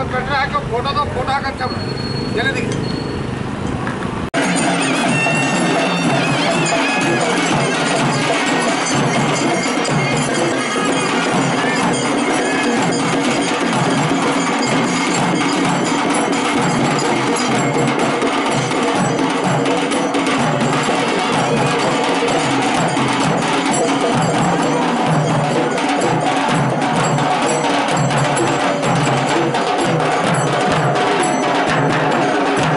ಕಟ್ಟರೆ ಹಾಕಿ ಫೋಟೋದ photo ಹಾಕಂತ ಜನರಿಗೆ ¡Vamos!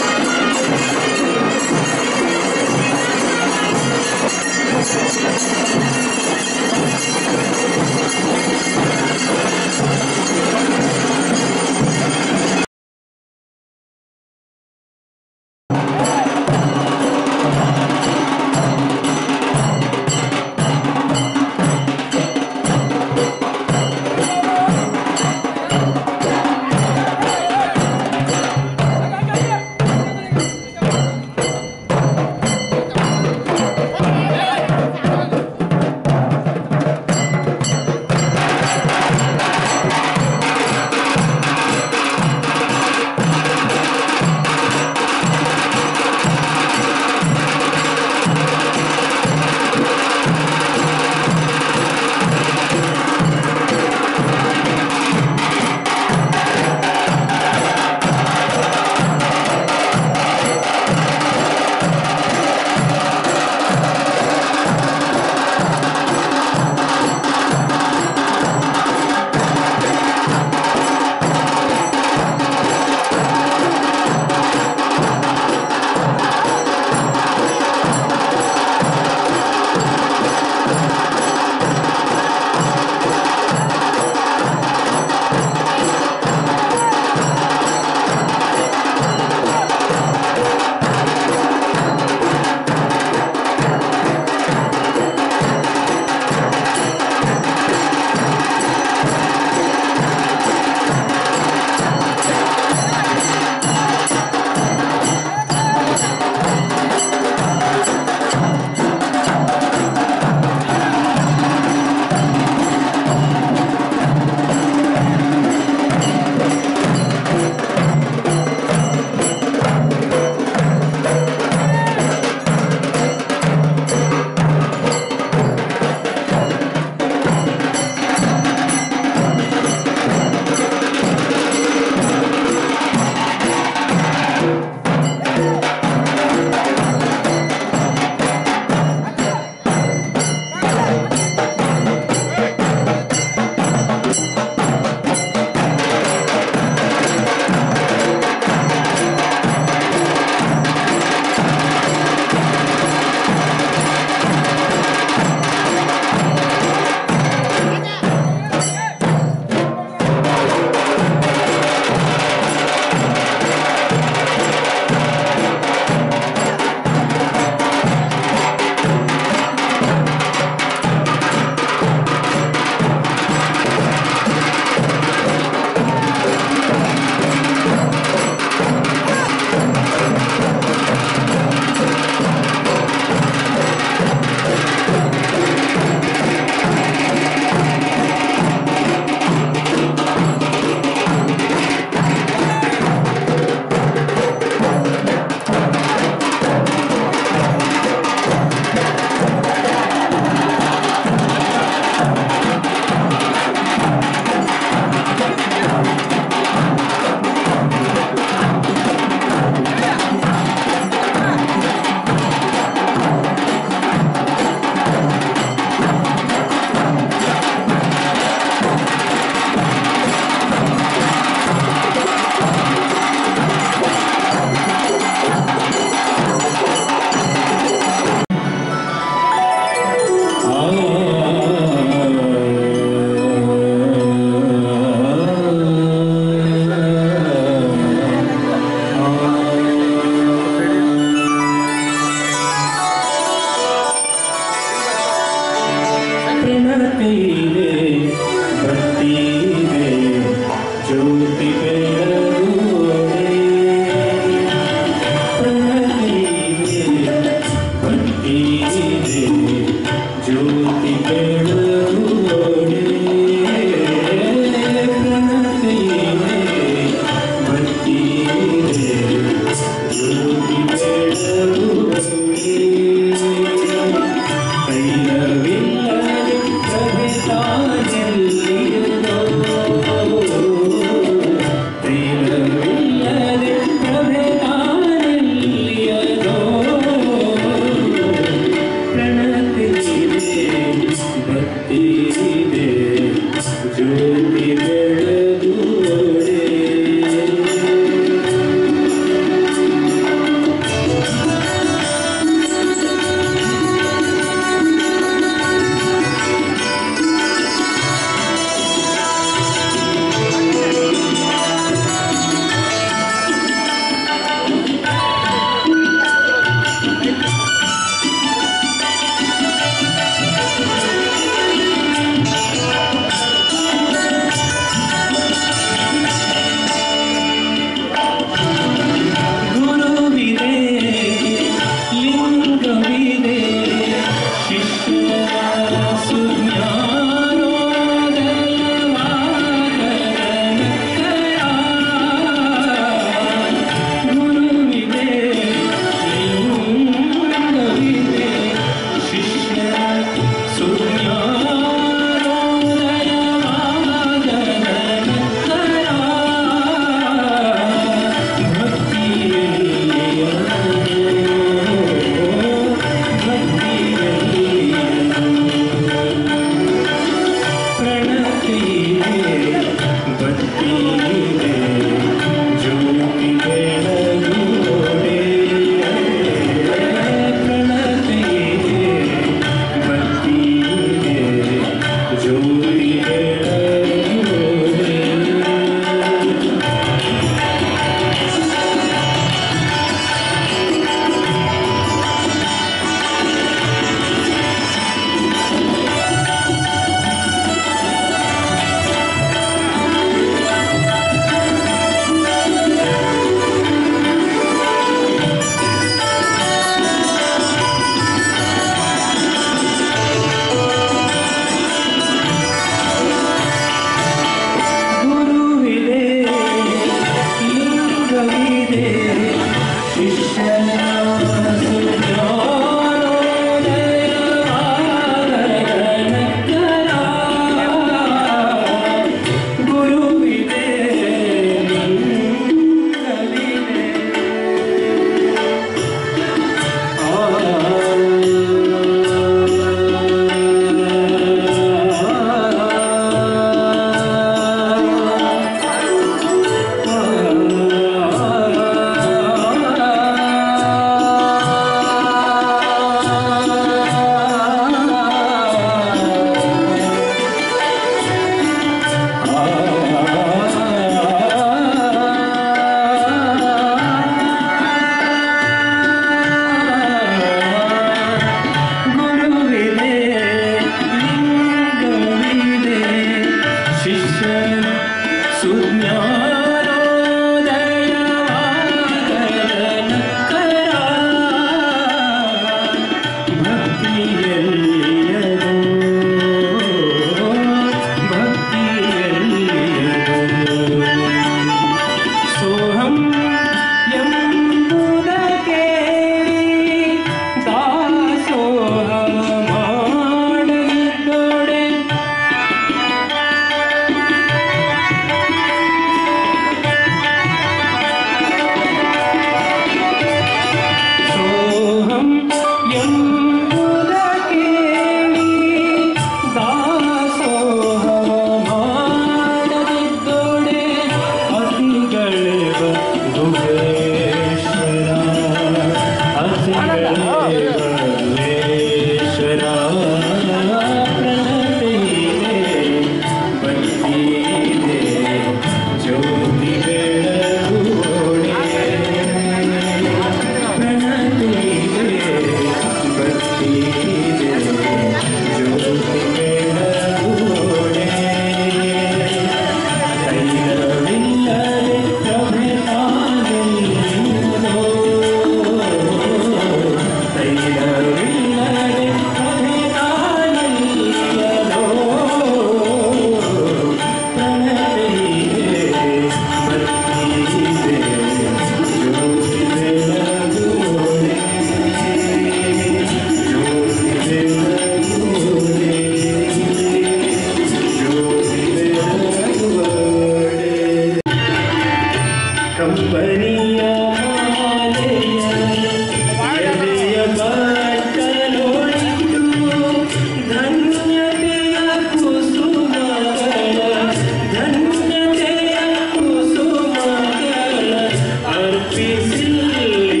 ಕಂಪನಿಯ ಮಾಲೆಯ ಎದೆಯ ಬಾಟಲೊಳಿತು ಧನ್ಯತೆಯ ಕುಸುಮಗಳ ಧನ್ಯತೆಯ ಕುಸುಮಗಳ ಅರ್ಪಿಸಿಲ್ಲಿ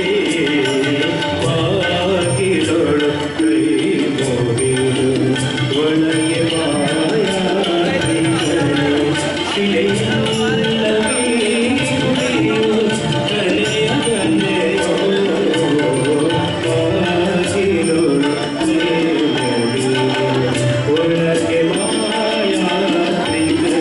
ಬಾಗಿಲೊಳು ಕೈ ಮುಗಿದು ಒಳಗೆ ಮಾಯಾದಿಗಳು ಶಿಲೆಯಲ್ಲವೇ ಕುಡಿಯು ಕಲೆಯ ಕಲೆಯೋ ಬಾಗಿಲೊಳು ಕೈ ಮುಗಿದು ಒಳಗೆ ಮಾಯಾದಿಗಳು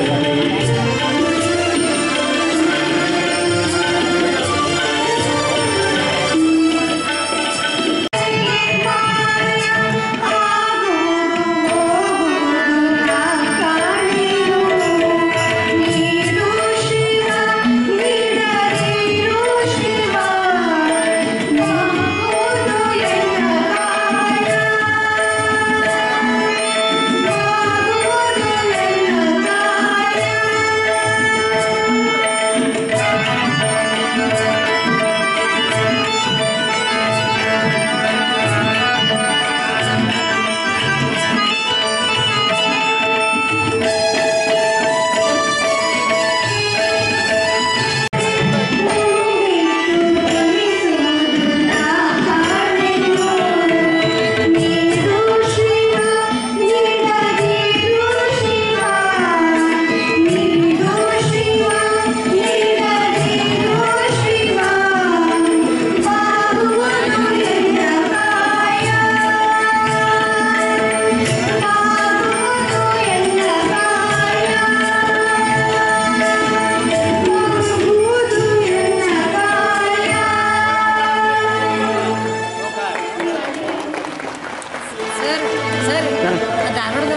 ಸರ್ ಸರ್ ಧಾರವಾಡದ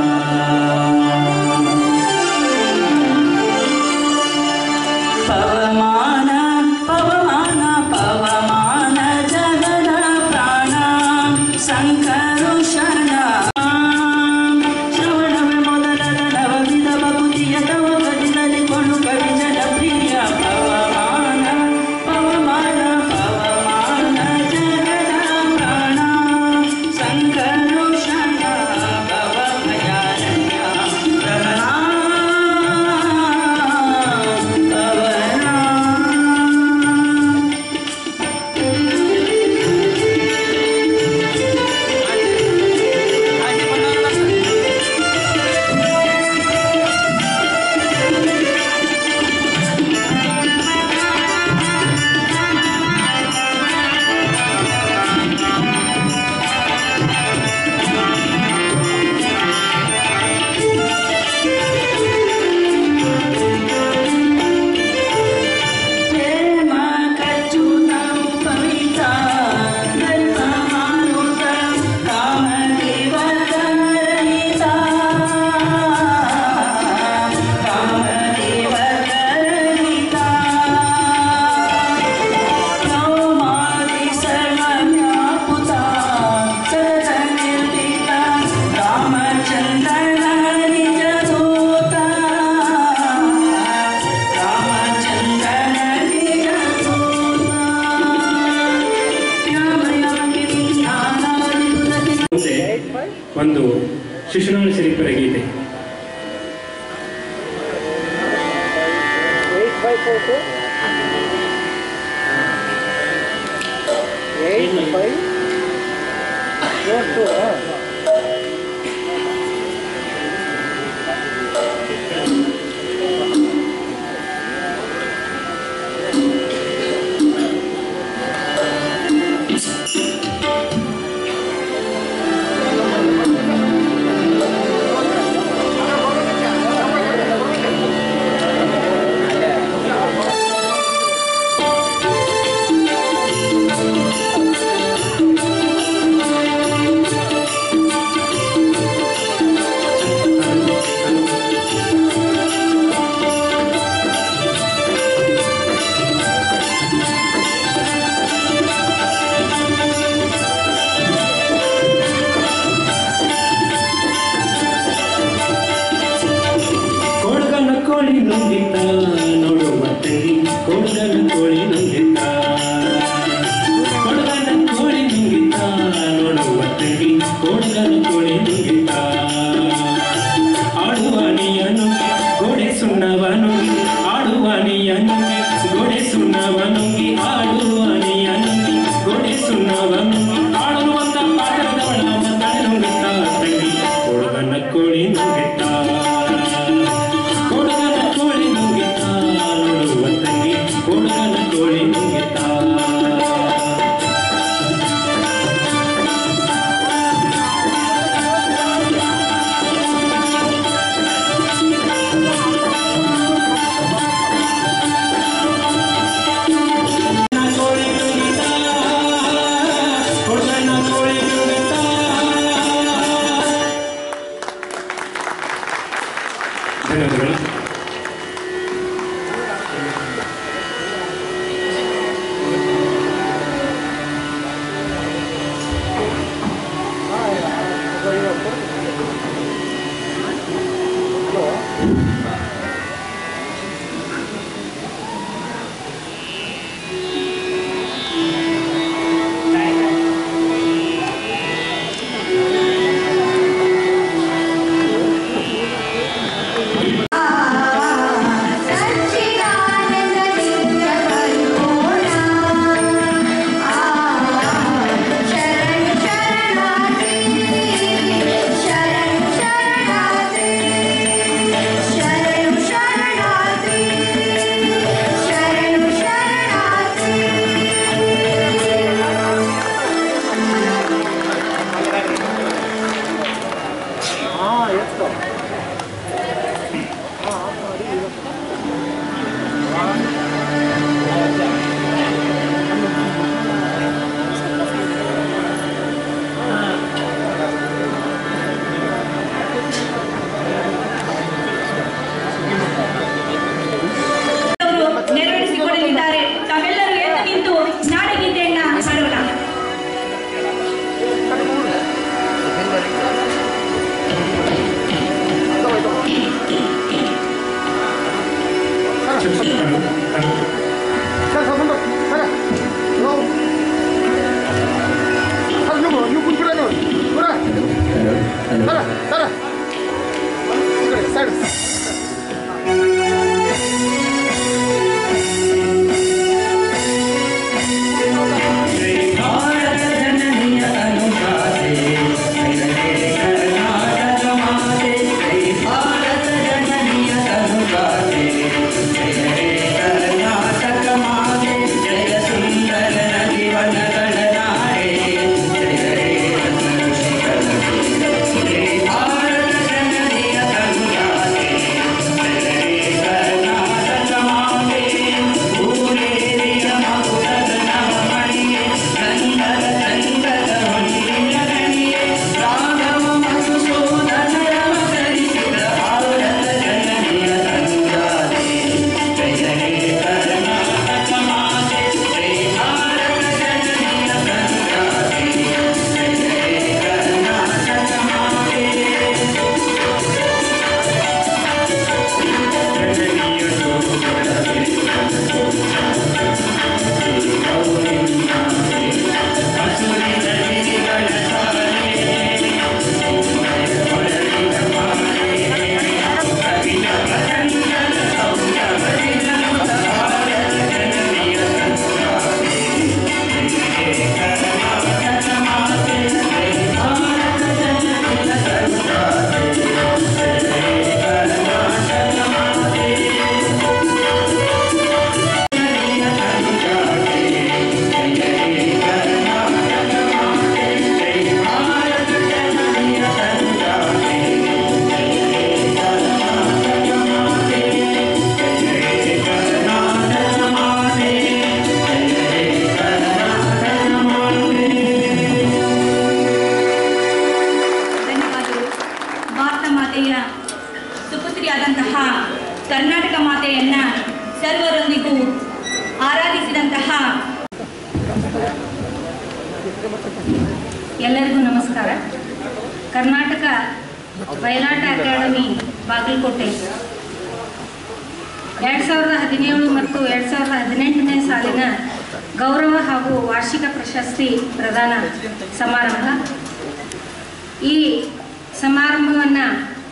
ಪವಮಾನ ಒಂದು ಶಿಶುನಾಳ ಶರೀಫರ ಗೀತೆ ಕೋಳಗನ ಕೋಳಿ ನುಂಗಿತ ನೋಡುವ ತಂಗಿ ಕೋಳಗನ ಕೋಳಿ ನುಂಗಿತ ಕೊಳಗನ ಕೋಳಿ ನುಂಗಿತ ನೋಡುವ ತಂಗಿ ಕೋಳಗನ ಕೋಳಿ ನುಂಗಿತ ಆಡುವ ನೀಯನು ಗೋಡೆ ಸುಣ್ಣವ ನುಂಗಿ ಆಡುವ ನೀಯನು ಗೋಡೆ ಸುಣ್ಣವ ನುಂಗಿ ಆಡುವ ನೀಯನು ಗೋಡೆ ಸುಣ್ಣವ ನುಂಗಿ ಆಡಲು ಒಂದ ಪಾಠದವಳ ಮತಾಳೆ ನುಂಗಿತ ತಂಗಿ ಕೋಳಗನ ಕೋಳಿ ನುಂಗಿತ ಕೊಡಗನ ಕೋಳಿ ನುಂಗಿತ ನೋಡುವ ತಂಗಿ ಕೊಡಗನ ಕೋಳಿ ನುಂಗಿತ ಕೋಳಿ ನುಂಗಿತ ಕೊಡಗನ ಕೋಳಿ ನುಂಗಿತ ಧನ್ಯವಾದಗಳು ಸಚ್ಚಿದಾನಂದ ನಿತ್ಯ ಪರಿಪೂರ್ಣ ಶರಣ ಶರಣಾರ್ಥಿ ಶರಣ ಶರಣಾರ್ಥಿ ಶರಣ ಶರಣಾರ್ಥಿ ಶರಣ ಶರಣಾರ್ಥಿ ಅವರು ನೆರವೇರಿಸಿಕೊಡಲಿದ್ದಾರೆ ತಾವೆಲ್ಲರೂ ಎದ್ದು ನಿಂತು ನಾಡಗೀತೆಯನ್ನ ಹಾಡೋಣ ಸರ್ ಸರ್ ಮುಂದೆ ಸರ್ ನಾವು ಸರ್ ನೀವು ನೀವು ಕುಂತ್ಬಿಡ ನೀವು ಬರ ಸರ ಸರ ಸೈಡ್ ಭಾರತ ಜನನಿಯ ಅನುಗಾದೆ ಮಾತೆಯನ್ನ ಸರ್ವರೊಂದಿಗೂ ಆರಾಧಿಸಿದಂತಹ ಎಲ್ಲರಿಗೂ ನಮಸ್ಕಾರ ಕರ್ನಾಟಕ ಬಯಲಾಟ ಅಕಾಡೆಮಿ ಬಾಗಲಕೋಟೆ ಎರಡು ಸಾವಿರದ ಹದಿನೇಳು ಮತ್ತು ಎರಡು ಸಾವಿರದ ಹದಿನೆಂಟನೇ ಸಾಲಿನ ಗೌರವ ಹಾಗೂ ವಾರ್ಷಿಕ ಪ್ರಶಸ್ತಿ ಪ್ರದಾನ ಸಮಾರಂಭ ಈ ಸಮಾರಂಭವನ್ನು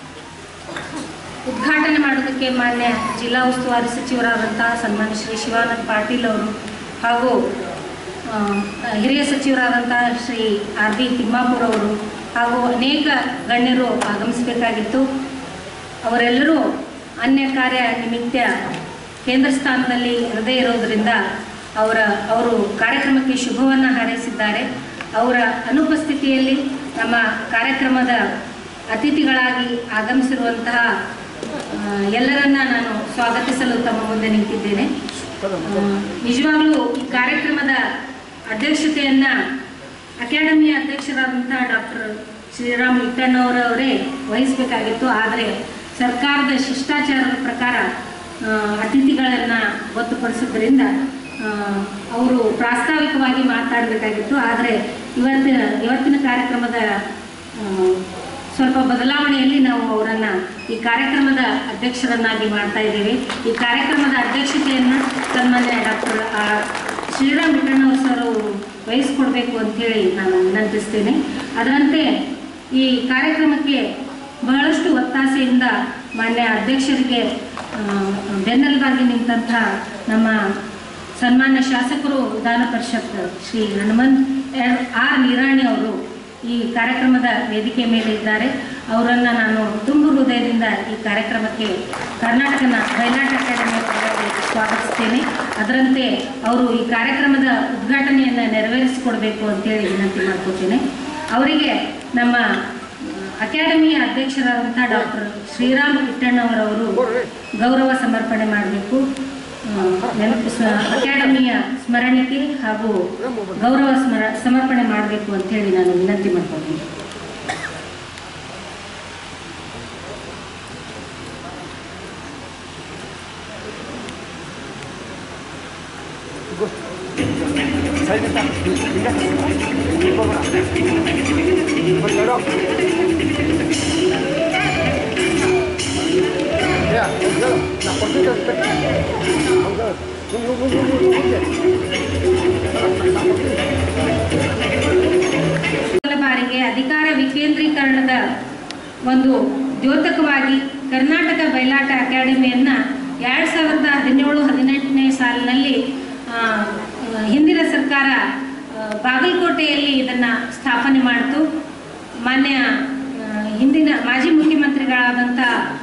ಉದ್ಘಾಟನೆ ಮಾಡೋದಕ್ಕೆ ಮಾನ್ಯ ಜಿಲ್ಲಾ ಉಸ್ತುವಾರಿ ಸಚಿವರಾದಂತಹ ಸನ್ಮಾನ್ಯ ಶ್ರೀ ಶಿವಾನಂದ ಪಾಟೀಲ್ ಅವರು ಹಾಗೂ ಆ, ಹಿರಿಯ ಸಚಿವರಾದಂತಹ ಶ್ರೀ ಆರ್ ಬಿ ತಿಮ್ಮಾಪುರ್ ಅವರು ಹಾಗೂ ಅನೇಕ ಗಣ್ಯರು ಆಗಮಿಸಬೇಕಾಗಿತ್ತು ಅವರೆಲ್ಲರೂ ಅನ್ಯ ಕಾರ್ಯ ನಿಮಿತ್ತ ಕೇಂದ್ರ ಸ್ಥಾನದಲ್ಲಿ ಇರದೇ ಇರೋದರಿಂದ ಅವರ ಅವರು ಕಾರ್ಯಕ್ರಮಕ್ಕೆ ಶುಭವನ್ನು ಹಾರೈಸಿದ್ದಾರೆ ಅವರ ಅನುಪಸ್ಥಿತಿಯಲ್ಲಿ ನಮ್ಮ ಕಾರ್ಯಕ್ರಮದ ಅತಿಥಿಗಳಾಗಿ ಆಗಮಿಸಿರುವಂತಹ ಆ, ಎಲ್ಲರನ್ನ ನಾನು ಸ್ವಾಗತಿಸಲು ತಮ್ಮ ಮುಂದೆ ನಿಂತಿದ್ದೇನೆ ಆ, ನಿಜವಾಗ್ಲೂ ಈ ಕಾರ್ಯಕ್ರಮದ ಅಧ್ಯಕ್ಷತೆಯನ್ನ ಅಕಾಡೆಮಿಯ ಅಧ್ಯಕ್ಷರಾದಂತಹ ಡಾಕ್ಟರ್ ಶ್ರೀರಾಮ್ ಇಟ್ಟಣ್ಣವರವರೇ ವಹಿಸಬೇಕಾಗಿತ್ತು ಆದರೆ ಸರ್ಕಾರದ ಶಿಷ್ಟಾಚಾರದ ಪ್ರಕಾರ ಆ, ಅತಿಥಿಗಳನ್ನು ಗೊತ್ತುಪಡಿಸಿದ್ರಿಂದ ಆ, ಅವರು ಪ್ರಾಸ್ತಾವಿಕವಾಗಿ ಮಾತಾಡಬೇಕಾಗಿತ್ತು ಆದರೆ ಇವತ್ತಿನ ಇವತ್ತಿನ ಕಾರ್ಯಕ್ರಮದ ಆ, ಸ್ವಲ್ಪ ಬದಲಾವಣೆಯಲ್ಲಿ ನಾವು ಅವರನ್ನು ಈ ಕಾರ್ಯಕ್ರಮದ ಅಧ್ಯಕ್ಷರನ್ನಾಗಿ ಮಾಡ್ತಾ ಇದ್ದೇವೆ ಈ ಕಾರ್ಯಕ್ರಮದ ಅಧ್ಯಕ್ಷತೆಯನ್ನು ಸನ್ಮಾನ್ಯ ಡಾಕ್ಟರ್ ಶ್ರೀರಾಮ್ ಬಿಟ್ಟಣ್ಣವ್ರ ಸರ್ ಅವರು ವಹಿಸ್ಕೊಡ್ಬೇಕು ಅಂತೇಳಿ ನಾನು ವಿನಂತಿಸ್ತೇನೆ ಅದರಂತೆ ಈ ಕಾರ್ಯಕ್ರಮಕ್ಕೆ ಬಹಳಷ್ಟು ಒತ್ತಾಸೆಯಿಂದ ಮಾನ್ಯ ಅಧ್ಯಕ್ಷರಿಗೆ ಆ, ಬೆನ್ನೆಲುಬಾಗಿ ನಿಂತಹ ನಮ್ಮ ಸನ್ಮಾನ್ಯ ಶಾಸಕರು ವಿಧಾನ ಪರಿಷತ್ ಶ್ರೀ ಹನುಮಂತ್ ಎರ್- ಆರ್ ನಿರಾಣಿ ಅವರು ಈ ಕಾರ್ಯಕ್ರಮದ ವೇದಿಕೆ ಮೇಲೆ ಇದ್ದಾರೆ ಅವರನ್ನು ನಾನು ತುಂಬ ಹೃದಯದಿಂದ ಈ ಕಾರ್ಯಕ್ರಮಕ್ಕೆ ಕರ್ನಾಟಕನ ಬಯಲಾಟ ಅಕಾಡೆಮಿ ಪರವಾಗಿ ಸ್ವಾಗತಿಸ್ತೇನೆ ಅದರಂತೆ ಅವರು ಈ ಕಾರ್ಯಕ್ರಮದ ಉದ್ಘಾಟನೆಯನ್ನು ನೆರವೇರಿಸಿಕೊಡ್ಬೇಕು ಅಂತೇಳಿ ವಿನಂತಿ ಮಾಡ್ಕೋತೇನೆ ಅವರಿಗೆ ನಮ್ಮ ಅಕಾಡೆಮಿಯ ಅಧ್ಯಕ್ಷರಾದಂಥ ಡಾಕ್ಟರ್ ಶ್ರೀರಾಮ್ ಕಿಟ್ಟಣ್ಣವರವರು ಗೌರವ ಸಮರ್ಪಣೆ ಮಾಡಬೇಕು ಅಕಾಡೆಮಿಯ ಸ್ಮರಣೆಗೆ ಹಾಗೂ ಗೌರವ ಸ್ಮರ ಸಮರ್ಪಣೆ ಮಾಡಬೇಕು ಅಂತೇಳಿ ನಾನು ವಿನಂತಿ ಮಾಡ್ಕೊತೀನಿ Ya, ya, la portita está. ಮೊದಲ ಬಾರಿಗೆ ಅಧಿಕಾರ ವಿಕೇಂದ್ರೀಕರಣದ ಒಂದು ದ್ಯೋತಕವಾಗಿ ಕರ್ನಾಟಕ ಬಯಲಾಟ ಅಕಾಡೆಮಿಯನ್ನ ಎರಡು ಸಾವಿರದ ಹದಿನೇಳು ಹದಿನೆಂಟನೇ ಸಾಲಿನಲ್ಲಿ ಆ, ಆ, ಹಿಂದಿನ ಸರ್ಕಾರ ಆ, ಬಾಗಲಕೋಟೆಯಲ್ಲಿ ಇದನ್ನು ಸ್ಥಾಪನೆ ಮಾಡಿತು ಮಾನ್ಯ ಆ, ಹಿಂದಿನ ಮಾಜಿ ಮುಖ್ಯಮಂತ್ರಿಗಳಾದಂಥ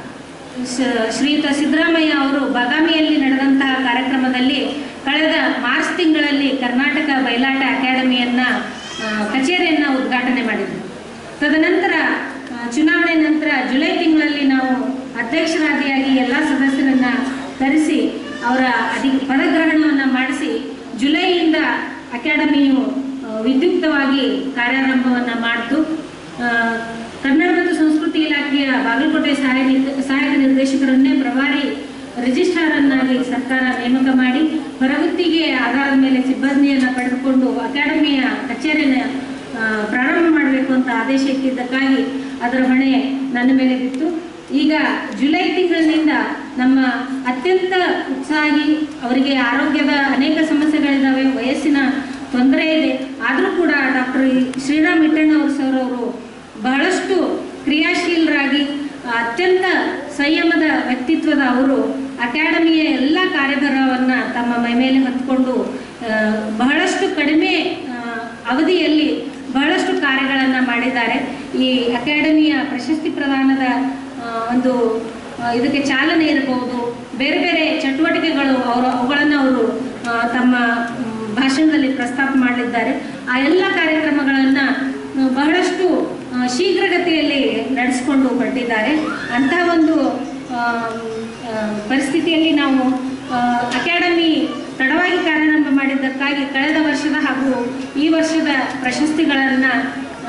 ಶ- ಶ್ರೀಯುತ ಸಿದ್ದರಾಮಯ್ಯ ಅವರು ಬಾದಾಮಿಯಲ್ಲಿ ನಡೆದಂತಹ ಕಾರ್ಯಕ್ರಮದಲ್ಲಿ ಕಳೆದ ಮಾರ್ಚ್ ತಿಂಗಳಲ್ಲಿ ಕರ್ನಾಟಕ ಬಯಲಾಟ ಅಕಾಡೆಮಿಯನ್ನ ಆ, ಕಚೇರಿಯನ್ನ ಉದ್ಘಾಟನೆ ಮಾಡಿದರು ತದನಂತರ ಆ, ಚುನಾವಣೆ ನಂತರ ಜುಲೈ ತಿಂಗಳಲ್ಲಿ ನಾವು ಅಧ್ಯಕ್ಷರಾದಿಯಾಗಿ ಎಲ್ಲ ಸದಸ್ಯರನ್ನ ಕರೆಸಿ ಅವರ ಅಧಿ ಪದಗ್ರಹಣವನ್ನು ಮಾಡಿಸಿ ಜುಲೈಯಿಂದ ಅಕಾಡೆಮಿಯು ಆ, ವಿದ್ಯುಕ್ತವಾಗಿ ಕಾರ್ಯಾರಂಭವನ್ನು ಮಾಡಿತು ಆ, ಕನ್ನಡ ಮತ್ತು ಸಂಸ್ಕೃತಿ ಇಲಾಖೆಯ ಬಾಗಲಕೋಟೆ ಸಹಾಯ ನಿರ್ದ- ಸಹಾಯಕ ನಿರ್ದೇಶಕರನ್ನೇ ಪ್ರಭಾರಿ ರಿಜಿಸ್ಟ್ರಾರನ್ನಾಗಿ ಸರ್ಕಾರ ನೇಮಕ ಮಾಡಿ ಹೊರಗುತ್ತಿಗೆ ಆಧಾರದ ಮೇಲೆ ಸಿಬ್ಬಂದಿಯನ್ನು ಪಡೆದುಕೊಂಡು ಅಕಾಡೆಮಿಯ ಕಚೇರಿಯನ್ನು ಆ, ಪ್ರಾರಂಭ ಮಾಡಬೇಕು ಅಂತ ಆದೇಶ ಇಟ್ಟಿದ್ದಕ್ಕಾಗಿ ಅದರ ಹೊಣೆ ನನ್ನ ಮೇಲೆ ಬಿತ್ತು ಈಗ ಜುಲೈ ತಿಂಗಳಿನಿಂದ ನಮ್ಮ ಅತ್ಯಂತ ಉತ್ಸಾಹಿ ಅವರಿಗೆ ಆರೋಗ್ಯದ ಅನೇಕ ಸಮಸ್ಯೆಗಳಿದ್ದಾವೆ ವಯಸ್ಸಿನ ತೊಂದರೆ ಇದೆ ಆದರೂ ಕೂಡ ಡಾಕ್ಟರ್ ಶ್ರೀರಾಮ್ ಇಟ್ಟಣ್ಣವ್ರ ಸರ್ ಅವರು ಬಹಳಷ್ಟು ಕ್ರಿಯಾಶೀಲರಾಗಿ ಅತ್ಯಂತ ಸಂಯಮದ ವ್ಯಕ್ತಿತ್ವದ ಅವರು ಅಕಾಡೆಮಿಯ ಎಲ್ಲ ಕಾರ್ಯಭಾರವನ್ನು ತಮ್ಮ ಮೈ ಮೇಲೆ ಹೊತ್ಕೊಂಡು ಆ, ಬಹಳಷ್ಟು ಕಡಿಮೆ ಆ, ಅವಧಿಯಲ್ಲಿ ಬಹಳಷ್ಟು ಕಾರ್ಯಗಳನ್ನು ಮಾಡಿದ್ದಾರೆ ಈ ಅಕಾಡೆಮಿಯ ಪ್ರಶಸ್ತಿ ಪ್ರದಾನದ ಆ, ಒಂದು ಆ, ಇದಕ್ಕೆ ಚಾಲನೆ ಇರಬಹುದು ಬೇರೆ ಬೇರೆ ಚಟುವಟಿಕೆಗಳು ಅವರು ಅವುಗಳನ್ನು ಅವರು ಆ, ತಮ್ಮ ಮ್, ಭಾಷಣದಲ್ಲಿ ಪ್ರಸ್ತಾಪ ಮಾಡಲಿದ್ದಾರೆ ಆ ಎಲ್ಲ ಕಾರ್ಯಕ್ರಮಗಳನ್ನು ಬಹಳಷ್ಟು ಆ, ಶೀಘ್ರಗತಿಯಲ್ಲಿ ನಡೆಸಿಕೊಂಡು ಹೊರಟಿದ್ದಾರೆ ಅಂತಹ ಒಂದು ಆ, ಆ, ಪರಿಸ್ಥಿತಿಯಲ್ಲಿ ನಾವು ಆ, ಅಕಾಡೆಮಿ ತಡವಾಗಿ ಕಾರ್ಯಾರಂಭ ಮಾಡಿದ್ದಕ್ಕಾಗಿ ಕಳೆದ ವರ್ಷದ ಹಾಗೂ ಈ ವರ್ಷದ ಪ್ರಶಸ್ತಿಗಳನ್ನು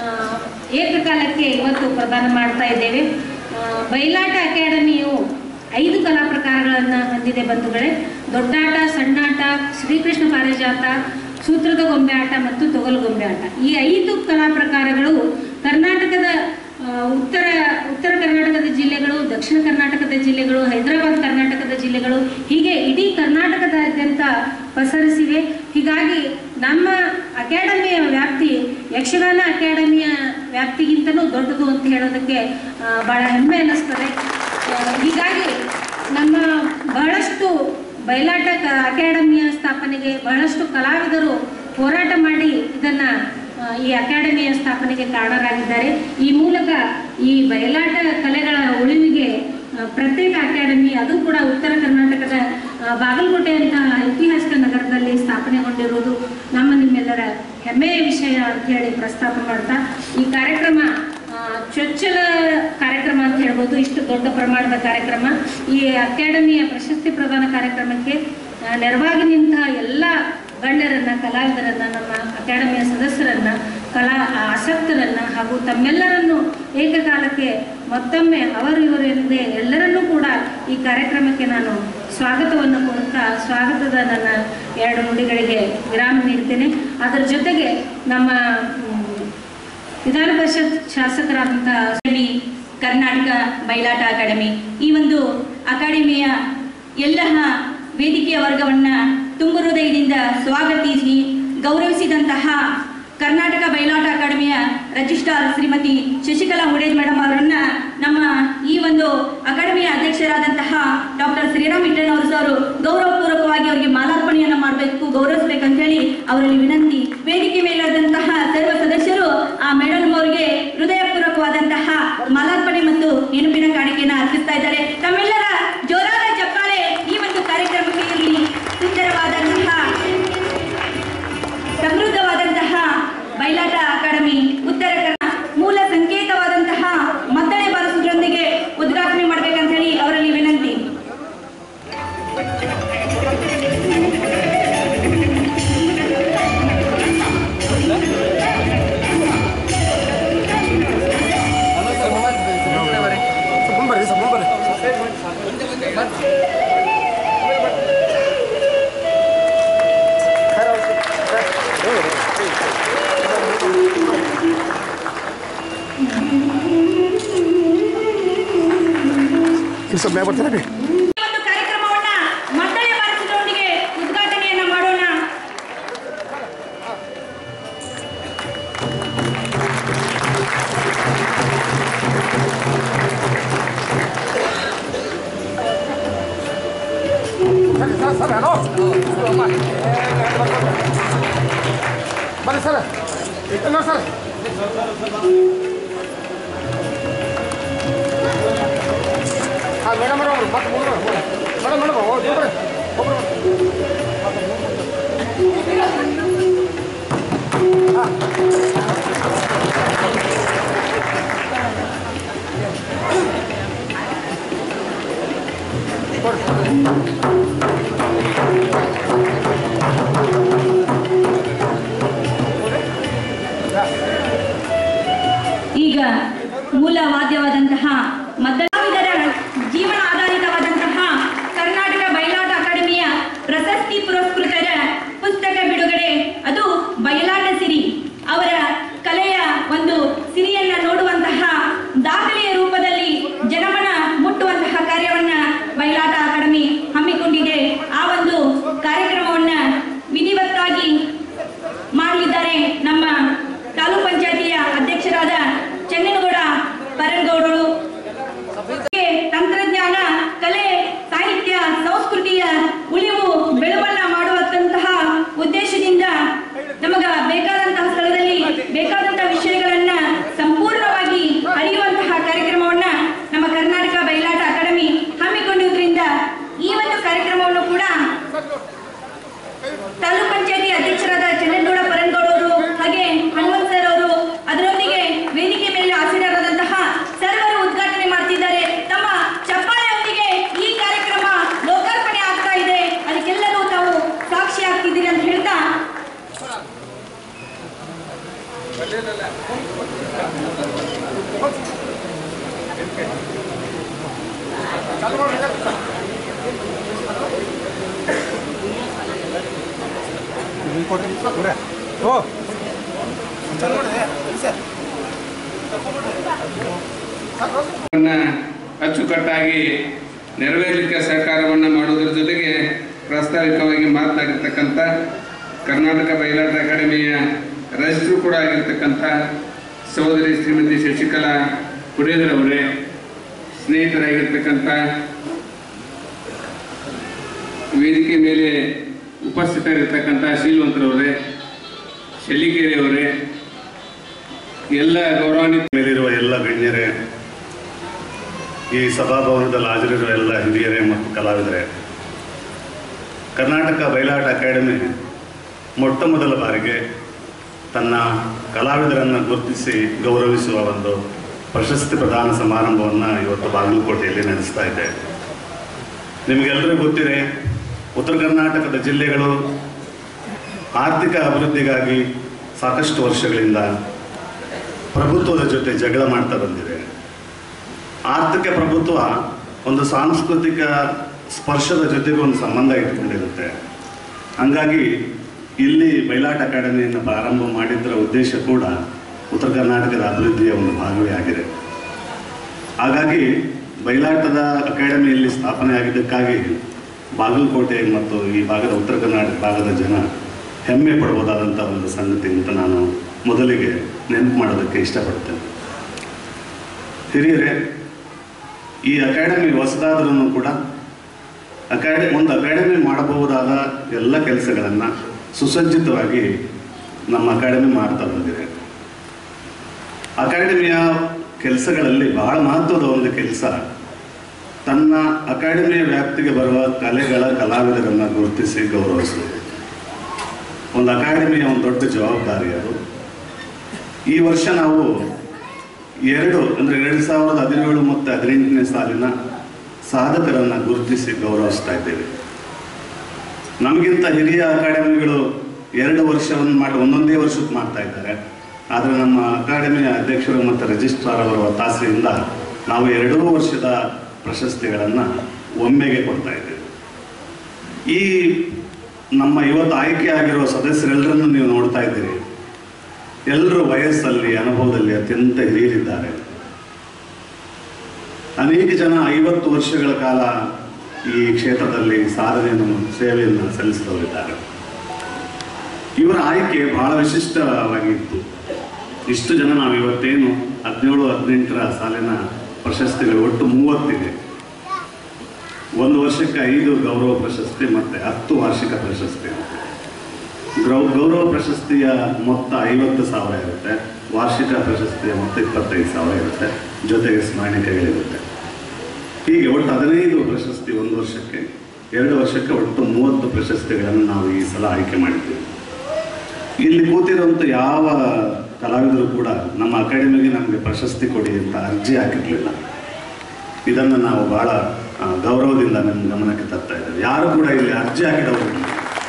ಏಕಕಾಲಕ್ಕೆ ಇವತ್ತು ಪ್ರದಾನ ಮಾಡ್ತಾ ಇದ್ದೇವೆ ಆ, ಬಯಲಾಟ ಅಕಾಡೆಮಿಯು ಐದು ಕಲಾ ಪ್ರಕಾರಗಳನ್ನು ಹೊಂದಿದೆ ಬಂಧುಗಳೇ ದೊಡ್ಡಾಟ ಸಣ್ಣಾಟ ಶ್ರೀಕೃಷ್ಣ ಪಾರಿಜಾತ ಸೂತ್ರದ ಗೊಂಬೆ ಆಟ ಮತ್ತು ತೊಗಲು ಗೊಂಬೆ ಆಟ ಈ ಐದು ಕಲಾ ಪ್ರಕಾರಗಳು ಕರ್ನಾಟಕದ ಆ, ಉತ್ತರ ಉತ್ತರ ಕರ್ನಾಟಕದ ಜಿಲ್ಲೆಗಳು ದಕ್ಷಿಣ ಕರ್ನಾಟಕದ ಜಿಲ್ಲೆಗಳು ಹೈದರಾಬಾದ್ ಕರ್ನಾಟಕದ ಜಿಲ್ಲೆಗಳು ಹೀಗೆ ಇಡೀ ಕರ್ನಾಟಕದಾದ್ಯಂತ ಪಸರಿಸಿವೆ ಹೀಗಾಗಿ ನಮ್ಮ ಅಕಾಡೆಮಿಯ ವ್ಯಾಪ್ತಿ ಯಕ್ಷಗಾನ ಅಕಾಡೆಮಿಯ ವ್ಯಾಪ್ತಿಗಿಂತಲೂ ದೊಡ್ಡದು ಅಂತ ಹೇಳೋದಕ್ಕೆ ಆ, ಬಹಳ ಹೆಮ್ಮೆ ಅನ್ನಿಸ್ತದೆ ಆ, ಹೀಗಾಗಿ ನಮ್ಮ ಬಹಳಷ್ಟು ಬಯಲಾಟ ಕ- ಅಕಾಡೆಮಿಯ ಸ್ಥಾಪನೆಗೆ ಬಹಳಷ್ಟು ಕಲಾವಿದರು ಹೋರಾಟ ಮಾಡಿ ಇದನ್ನ ಆ, ಈ ಅಕಾಡೆಮಿಯ ಸ್ಥಾಪನೆಗೆ ಕಾರಣರಾಗಿದ್ದಾರೆ ಈ ಮೂಲಕ ಈ ಬಯಲಾಟ ಕಲೆಗಳ ಉಳಿವಿಗೆ ಆ, ಪ್ರತ್ಯೇಕ ಅಕಾಡೆಮಿ ಅದು ಕೂಡ ಉತ್ತರ ಕರ್ನಾಟಕದ ಆ, ಬಾಗಲಕೋಟೆಯಂತಹ ಐತಿಹಾಸಿಕ ನಗರದಲ್ಲಿ ಸ್ಥಾಪನೆಗೊಂಡಿರುವುದು ನಮ್ಮ ನಿಮ್ಮೆಲ್ಲರ ಹೆಮ್ಮೆಯ ವಿಷಯ ಅಂತ ಹೇಳಿ ಪ್ರಸ್ತಾಪ ಮಾಡ್ತಾ ಈ ಕಾರ್ಯಕ್ರಮ ಆ, ಚೊಚ್ಚಲ ಕಾರ್ಯಕ್ರಮ ಅಂತ ಹೇಳ್ಬೋದು ಇಷ್ಟು ದೊಡ್ಡ ಪ್ರಮಾಣದ ಕಾರ್ಯಕ್ರಮ ಈ ಅಕಾಡೆಮಿಯ ಪ್ರಶಸ್ತಿ ಪ್ರದಾನ ಕಾರ್ಯಕ್ರಮಕ್ಕೆ ಆ, ನೆರವಾಗಿ ನಿಂತ ಎಲ್ಲ ಗಣ್ಯರನ್ನ ಕಲಾವಿದರನ್ನ ನಮ್ಮ ಅಕಾಡೆಮಿಯ ಸದಸ್ಯರನ್ನ ಕಲಾ ಆಸಕ್ತರನ್ನ ಹಾಗೂ ತಮ್ಮೆಲ್ಲರನ್ನು ಏಕಕಾಲಕ್ಕೆ ಮತ್ತೊಮ್ಮೆ ಅವರು ಇವರು ಎನ್ನದೆ ಎಲ್ಲರನ್ನೂ ಕೂಡ ಈ ಕಾರ್ಯಕ್ರಮಕ್ಕೆ ನಾನು ಸ್ವಾಗತವನ್ನು ಕೋರುತ್ತಾ ಸ್ವಾಗತದ ನನ್ನ ಎರಡು ನುಡಿಗಳಿಗೆ ವಿರಾಮ ನೀಡ್ತೇನೆ ಅದರ ಜೊತೆಗೆ ನಮ್ಮ ಮ್, ವಿಧಾನ ಪರಿಷತ್ ಶಾಸಕರಾದಂತಹ ಅಕಾಡೆಮಿ ಕರ್ನಾಟಕ ಬಯಲಾಟ ಅಕಾಡೆಮಿ ಈ ಒಂದು ಅಕಾಡೆಮಿಯ ಎಲ್ಲ ವೇದಿಕೆಯ ವರ್ಗವನ್ನ ತುಂಬು ಹೃದಯದಿಂದ ಸ್ವಾಗತಿಸಿ ಗೌರವಿಸಿದಂತಹ ಕರ್ನಾಟಕ ಬಯಲಾಟ ಅಕಾಡೆಮಿಯ ರಿಜಿಸ್ಟ್ರಾರ್ ಶ್ರೀಮತಿ ಶಶಿಕಲಾ ಹುಡೇಜ್ ಮೇಡಮ್ ಅವರನ್ನ ನಮ್ಮ ಈ ಒಂದು ಅಕಾಡೆಮಿಯ ಅಧ್ಯಕ್ಷರಾದಂತಹ ಡಾಕ್ಟರ್ ಶ್ರೀರಾಮ್ ಇಟ್ಟಣ್ಣವರು ಸರ್ ಗೌರವಪೂರ್ವಕವಾಗಿ ಅವರಿಗೆ ಮಾಲಾರ್ಪಣೆಯನ್ನ ಮಾಡಬೇಕು ಗೌರವಿಸಬೇಕಂತ ಹೇಳಿ ಅವರಲ್ಲಿ ವಿನಂತಿ ವೇದಿಕೆ ಮೇಲಾದಂತಹ ಸರ್ವ ಸದಸ್ಯರು ಆ ಮೇಡಮ್ ಅವರಿಗೆ ಹೃದಯಪೂರ್ವಕವಾದಂತಹ ಮಾಲಾರ್ಪಣೆ ಮತ್ತು ನೆನಪಿನ ಕಾಣಿಕೆಯನ್ನು ಅರ್ಪಿಸ್ತಾ ಇದ್ದಾರೆ ತಮ್ಮೆಲ್ಲರ ಜೋರಾದ ಚಪ್ಪಾಳೆ ಈ ಒಂದು ಕಾರ್ಯಕ್ರಮಕ್ಕೆ ಇರಲಿ ಸುಂದರವಾದಂತಹ ಸಮೃದ್ಧವಾದಂತಹ ಬಯಲಾಟ ಅಕಾಡೆಮಿ ಉತ್ತರ ಕನ್ನಡ ಮೂಲ ಸಂಕೇತವಾದಂತಹ ಮದ್ದಳೆ ಬಾರಿಸುವುದರೊಂದಿಗೆ ಉದ್ಘಾಟನೆ ಮಾಡಬೇಕಂತ ಹೇಳಿ ಅವರಲ್ಲಿ ವಿನಂತಿ ಸ್ವಲ್ಪ ಬರ್ರಿ ಸ್ವಲ್ಪ ಬರ್ರಿ ಇಲ್ಲಿ ಸ್ವಲ್ಪ ಮ್ಯಾಗ ಬರ್ತೀರಾ ರೀ ಈ ಒಂದು ಕಾರ್ಯಕ್ರಮವನ್ನ ಮದ್ದಳೆ ಬಾರಿಸುವುದರೊಂದಿಗೆ ಉದ್ಘಾಟನೆಯನ್ನ ಮಾಡೋಣ ಸರ್ ಸರ್ ಸರ್ ಹಲೋ ಬರ್ರಿ ಸರ್ ಇಲ್ಲ ಸರ್ ಹಾಂ ಮೇಡಮ್ ಅವರು ಮತ್ತೆ ಮುಂದೆ ಮೇಡಮ್ ಮೇಡಮ್ ಒಬ್ಬರು ಒಬ್ಬರು ಈಗ ಮೂಲ ವಾದ್ಯವಾದಂತಹ ಮದ್ದಳಾವಿದರ ಜೀವನ ಆಧಾರಿತವಾದಂತಹ ಕರ್ನಾಟಕ ಬಯಲಾಟ ಅಕಾಡೆಮಿಯ ಪ್ರಶಸ್ತಿ ಪುರಸ್ಕೃತರ ಪುಸ್ತಕ ಬಿಡುಗಡೆ ಅದು ಬಯಲಾಟ ಸಿರಿ ಅವರ ಕಲೆಯ ಒಂದು ಸಿರಿಯನ್ನ ನೋಡುವಂತಹ ದಾಖಲೆಯ ರೂಪದಲ್ಲಿ ಜನಮನ ಮುಟ್ಟುವಂತಹ ಕಾರ್ಯವನ್ನ ಬಯಲಾಟ ಅಕಾಡೆಮಿ ಹಮ್ಮಿಕೊಂಡಿದೆ ಆ ಒಂದು ಕಾರ್ಯಕ್ರಮವನ್ನ ವಿಧಿವತ್ತಾಗಿ ಮಾಡಲಿದ್ದಾರೆ ನಮ್ಮ ತಾಲೂಕ್ ಪಂಚಾಯತಿಯ ಅಧ್ಯಕ್ಷರಾದ ಚನ್ನನಗೌಡ ಪರನ್ಗೌಡರು ಹೀಗೆ ತಂತ್ರಜ್ಞಾನ ಕಲೆ ಸಾಹಿತ್ಯ ಸಂಸ್ಕೃತಿಯ ಉಳಿವು ಬೆಳವನ್ನ ಮಾಡುವಂತಹ ಉದ್ದೇಶದಿಂದ ನಮಗ ಬೇಕಾದಂತಹ ಸ್ಥಳದಲ್ಲಿ ಬೇಕಾದಂತಹ ವಿಷಯಗಳನ್ನ ಸಂಪೂರ್ಣವಾಗಿ ಅರಿಯುವಂತಹ ಕಾರ್ಯಕ್ರಮವನ್ನ ನಮ್ಮ ಕರ್ನಾಟಕ ಬಯಲಾಟ ಅಕಾಡೆಮಿ ಹಮ್ಮಿಕೊಂಡಿರುವುದರಿಂದ ಈ ಒಂದು ಕಾರ್ಯಕ್ರಮವನ್ನು ಕೂಡ ತಾಲೂಕ್ ಪಂಚಾಯತಿ ಅಧ್ಯಕ್ಷರಾದ ಚನ್ನನಗೌಡ ಪರನ್ಗೌಡ ಅವರು ಹಾಗೆ ಹನುಮಂತ್ ಸರ್ ಅವರು ಅದರೊಂದಿಗೆ ವೇದಿಕೆ ಮೇಲೆ ಆಸೀನರಾದಂತಹ ಸರ್ವರು ಉದ್ಘಾಟನೆ ಮಾಡ್ತಿದ್ದಾರೆ ತಮ್ಮ ಚಪ್ಪಾಳೆಯೊಂದಿಗೆ ಈ ಕಾರ್ಯಕ್ರಮ ಲೋಕಾರ್ಪಣೆ ಆಗ್ತಾ ಇದೆ ಅದಕ್ಕೆಲ್ಲರೂ ತಾವು ಸಾಕ್ಷಿ ಆಗ್ತಿದ್ದೀರಿ ಅಂತ ಹೇಳ್ತಾ ಚಾಲು ಮಾಡ್ರಿ ಓ ಅನ್ನ ಅಚ್ಚುಕಟ್ಟಾಗಿ ನೆರವೇರಲಿಕ್ಕೆ ಸಹಕಾರವನ್ನು ಮಾಡುವುದರ ಜೊತೆಗೆ ಪ್ರಾಸ್ತಾವಿಕವಾಗಿ ಮಾತನಾಡಿರ್ತಕ್ಕಂಥ ಕರ್ನಾಟಕ ಬಯಲಾಟ ಅಕಾಡೆಮಿಯ ರಜಿಸ್ಟ್ರು ಕೂಡ ಆಗಿರ್ತಕ್ಕಂಥ ಸಹೋದರಿ ಶ್ರೀಮತಿ ಶಶಿಕಲಾ ಪುಡೇದರವರೇ ಸ್ನೇಹಿತರಾಗಿರ್ತಕ್ಕಂಥ ವೇದಿಕೆ ಮೇಲೆ ಉಪಸ್ಥಿತರಿರ್ತಕ್ಕಂಥ ಶೀಲವಂತರವರೇ ಶೆಲ್ಲಿಗೇರಿಯವರೇ ಎಲ್ಲ ಗೌರವಾನ್ವಿತ ಮೇಲಿರುವ ಎಲ್ಲ ಗಣ್ಯರೇ ಈ ಸಭಾಭವನದಲ್ಲಿ ಹಾಜರಿರುವ ಎಲ್ಲ ಹಿರಿಯರೇ ಮತ್ತು ಕಲಾವಿದರೇ ಕರ್ನಾಟಕ ಬಯಲಾಟ ಅಕಾಡೆಮಿ ಮೊಟ್ಟ ಮೊದಲ ಬಾರಿಗೆ ತನ್ನ ಕಲಾವಿದರನ್ನು ಗುರುತಿಸಿ ಗೌರವಿಸುವ ಒಂದು ಪ್ರಶಸ್ತಿ ಪ್ರದಾನ ಸಮಾರಂಭವನ್ನು ಇವತ್ತು ಬಾಗಲಕೋಟೆಯಲ್ಲಿ ನಡೆಸ್ತಾ ಇದೆ ನಿಮಗೆಲ್ಲರಿಗೂ ಗೊತ್ತಿದೆ ಉತ್ತರ ಕರ್ನಾಟಕದ ಜಿಲ್ಲೆಗಳು ಆರ್ಥಿಕ ಅಭಿವೃದ್ಧಿಗಾಗಿ ಸಾಕಷ್ಟು ವರ್ಷಗಳಿಂದ ಪ್ರಭುತ್ವದ ಜೊತೆ ಜಗಳ ಮಾಡ್ತಾ ಬಂದಿದೆ ಆರ್ಥಿಕ ಪ್ರಭುತ್ವ ಒಂದು ಸಾಂಸ್ಕೃತಿಕ ಸ್ಪರ್ಶದ ಜೊತೆಗೆ ಒಂದು ಸಂಬಂಧ ಇಟ್ಕೊಂಡಿರುತ್ತೆ ಹಂಗಾಗಿ ಇಲ್ಲಿ ಬಯಲಾಟ ಅಕಾಡೆಮಿಯನ್ನು ಪ್ರಾರಂಭ ಮಾಡಿದ್ದರ ಉದ್ದೇಶ ಕೂಡ ಉತ್ತರ ಕರ್ನಾಟಕದ ಅಭಿವೃದ್ಧಿಯ ಒಂದು ಭಾಗವೇ ಆಗಿದೆ ಹಾಗಾಗಿ ಬಯಲಾಟದ ಅಕಾಡೆಮಿಯಲ್ಲಿ ಸ್ಥಾಪನೆ ಆಗಿದ್ದಕ್ಕಾಗಿ ಬಾಗಲಕೋಟೆ ಮತ್ತು ಈ ಭಾಗದ ಉತ್ತರ ಕರ್ನಾಟಕ ಭಾಗದ ಜನ ಹೆಮ್ಮೆ ಪಡ್ಬೋದಾದಂಥ ಒಂದು ಸಂಗತಿ ಅಂತ ನಾನು ಮೊದಲಿಗೆ ನೆನಪು ಮಾಡೋದಕ್ಕೆ ಇಷ್ಟಪಡ್ತೇನೆ ಹಿರಿಯರೇ ಈ ಅಕಾಡೆಮಿ ಹೊಸದಾದ್ರೂ ಕೂಡ ಅಕಾಡೆ ಒಂದು ಅಕಾಡೆಮಿ ಮಾಡಬಹುದಾದ ಎಲ್ಲ ಕೆಲಸಗಳನ್ನು ಸುಸಜ್ಜಿತವಾಗಿ ನಮ್ಮ ಅಕಾಡೆಮಿ ಮಾಡ್ತಾ ಬಂದಿದೆ ಅಕಾಡೆಮಿಯ ಕೆಲಸಗಳಲ್ಲಿ ಬಹಳ ಮಹತ್ವದ ಒಂದು ಕೆಲಸ ತನ್ನ ಅಕಾಡೆಮಿಯ ವ್ಯಾಪ್ತಿಗೆ ಬರುವ ಕಲೆಗಳ ಕಲಾವಿದರನ್ನು ಗುರುತಿಸಿ ಗೌರವಿಸುವುದು ಒಂದು ಅಕಾಡೆಮಿಯ ಒಂದು ದೊಡ್ಡ ಜವಾಬ್ದಾರಿ ಅದು ಈ ವರ್ಷ ನಾವು ಎರಡು ಅಂದರೆ ಎರಡು ಸಾವಿರದ ಹದಿನೇಳು ಮತ್ತು ಹದಿನೆಂಟನೇ ಸಾಲಿನ ಸಾಧಕರನ್ನು ಗುರುತಿಸಿ ಗೌರವಿಸ್ತಾ ಇದ್ದೇವೆ ನಮಗಿಂತ ಹಿರಿಯ ಅಕಾಡೆಮಿಗಳು ಎರಡು ವರ್ಷವನ್ನು ಮಾಡಿ ಒಂದೊಂದೇ ವರ್ಷಕ್ಕೆ ಮಾಡ್ತಾ ಇದ್ದಾರೆ ಆದರೆ ನಮ್ಮ ಅಕಾಡೆಮಿಯ ಅಧ್ಯಕ್ಷರು ಮತ್ತು ರಿಜಿಸ್ಟ್ರಾರ್ ಅವರ ಒತ್ತಾಸೆಯಿಂದ ನಾವು ಎರಡೂ ವರ್ಷದ ಪ್ರಶಸ್ತಿಗಳನ್ನು ಒಮ್ಮೆಗೆ ಕೊಡ್ತಾ ಇದ್ದೇವೆ ಈ ನಮ್ಮ ಇವತ್ತು ಆಯ್ಕೆ ಆಗಿರುವ ಸದಸ್ಯರೆಲ್ಲರನ್ನು ನೀವು ನೋಡ್ತಾ ಇದ್ದೀರಿ ಎಲ್ಲರೂ ವಯಸ್ಸಲ್ಲಿ ಅನುಭವದಲ್ಲಿ ಅತ್ಯಂತ ಹಿರಿಯರಿದ್ದಾರೆ ಅನೇಕ ಜನ ಐವತ್ತು ವರ್ಷಗಳ ಕಾಲ ಈ ಕ್ಷೇತ್ರದಲ್ಲಿ ಸಾಧನೆಯನ್ನು ಸೇವೆಯನ್ನು ಸಲ್ಲಿಸಿದವರಿದ್ದಾರೆ ಇವರ ಆಯ್ಕೆ ಬಹಳ ವಿಶಿಷ್ಟವಾಗಿತ್ತು ಇಷ್ಟು ಜನ ನಾವು ಇವತ್ತೇನು ಹದಿನೇಳು ಹದಿನೆಂಟರ ಸಾಲಿನ ಪ್ರಶಸ್ತಿಗಳು ಒಟ್ಟು ಮೂವತ್ತಿದೆ ಒಂದು ವರ್ಷಕ್ಕೆ ಐದು ಗೌರವ ಪ್ರಶಸ್ತಿ ಮತ್ತು ಹತ್ತು ವಾರ್ಷಿಕ ಪ್ರಶಸ್ತಿ ಗೌ ಗೌರವ ಪ್ರಶಸ್ತಿಯ ಮೊತ್ತ ಐವತ್ತು ಸಾವಿರ ಇರುತ್ತೆ ವಾರ್ಷಿಕ ಪ್ರಶಸ್ತಿಯ ಮೊತ್ತ ಇಪ್ಪತ್ತೈದು ಸಾವಿರ ಇರುತ್ತೆ ಜೊತೆಗೆ ಸ್ಮರಣಿಕೆಗಳಿರುತ್ತೆ ಹೀಗೆ ಒಟ್ಟು ಹದಿನೈದು ಪ್ರಶಸ್ತಿ ಒಂದು ವರ್ಷಕ್ಕೆ ಎರಡು ವರ್ಷಕ್ಕೆ ಒಟ್ಟು ಮೂವತ್ತು ಪ್ರಶಸ್ತಿಗಳನ್ನು ನಾವು ಈ ಸಲ ಆಯ್ಕೆ ಮಾಡಿದ್ದೀವಿ ಇಲ್ಲಿ ಕೂತಿರುವಂಥ ಯಾವ ಕಲಾವಿದರು ಕೂಡ ನಮ್ಮ ಅಕಾಡೆಮಿಗೆ ನಮಗೆ ಪ್ರಶಸ್ತಿ ಕೊಡಿ ಅಂತ ಅರ್ಜಿ ಹಾಕಿರಲಿಲ್ಲ ಇದನ್ನು ನಾವು ಬಹಳ ಆ, ಗೌರವದಿಂದ ನಮ್ಮ ಗಮನಕ್ಕೆ ತರ್ತಾ ಇದ್ದೇವೆ ಯಾರು ಕೂಡ ಇಲ್ಲಿ ಅರ್ಜಿ ಹಾಕಿದವರು ಇಲ್ಲ.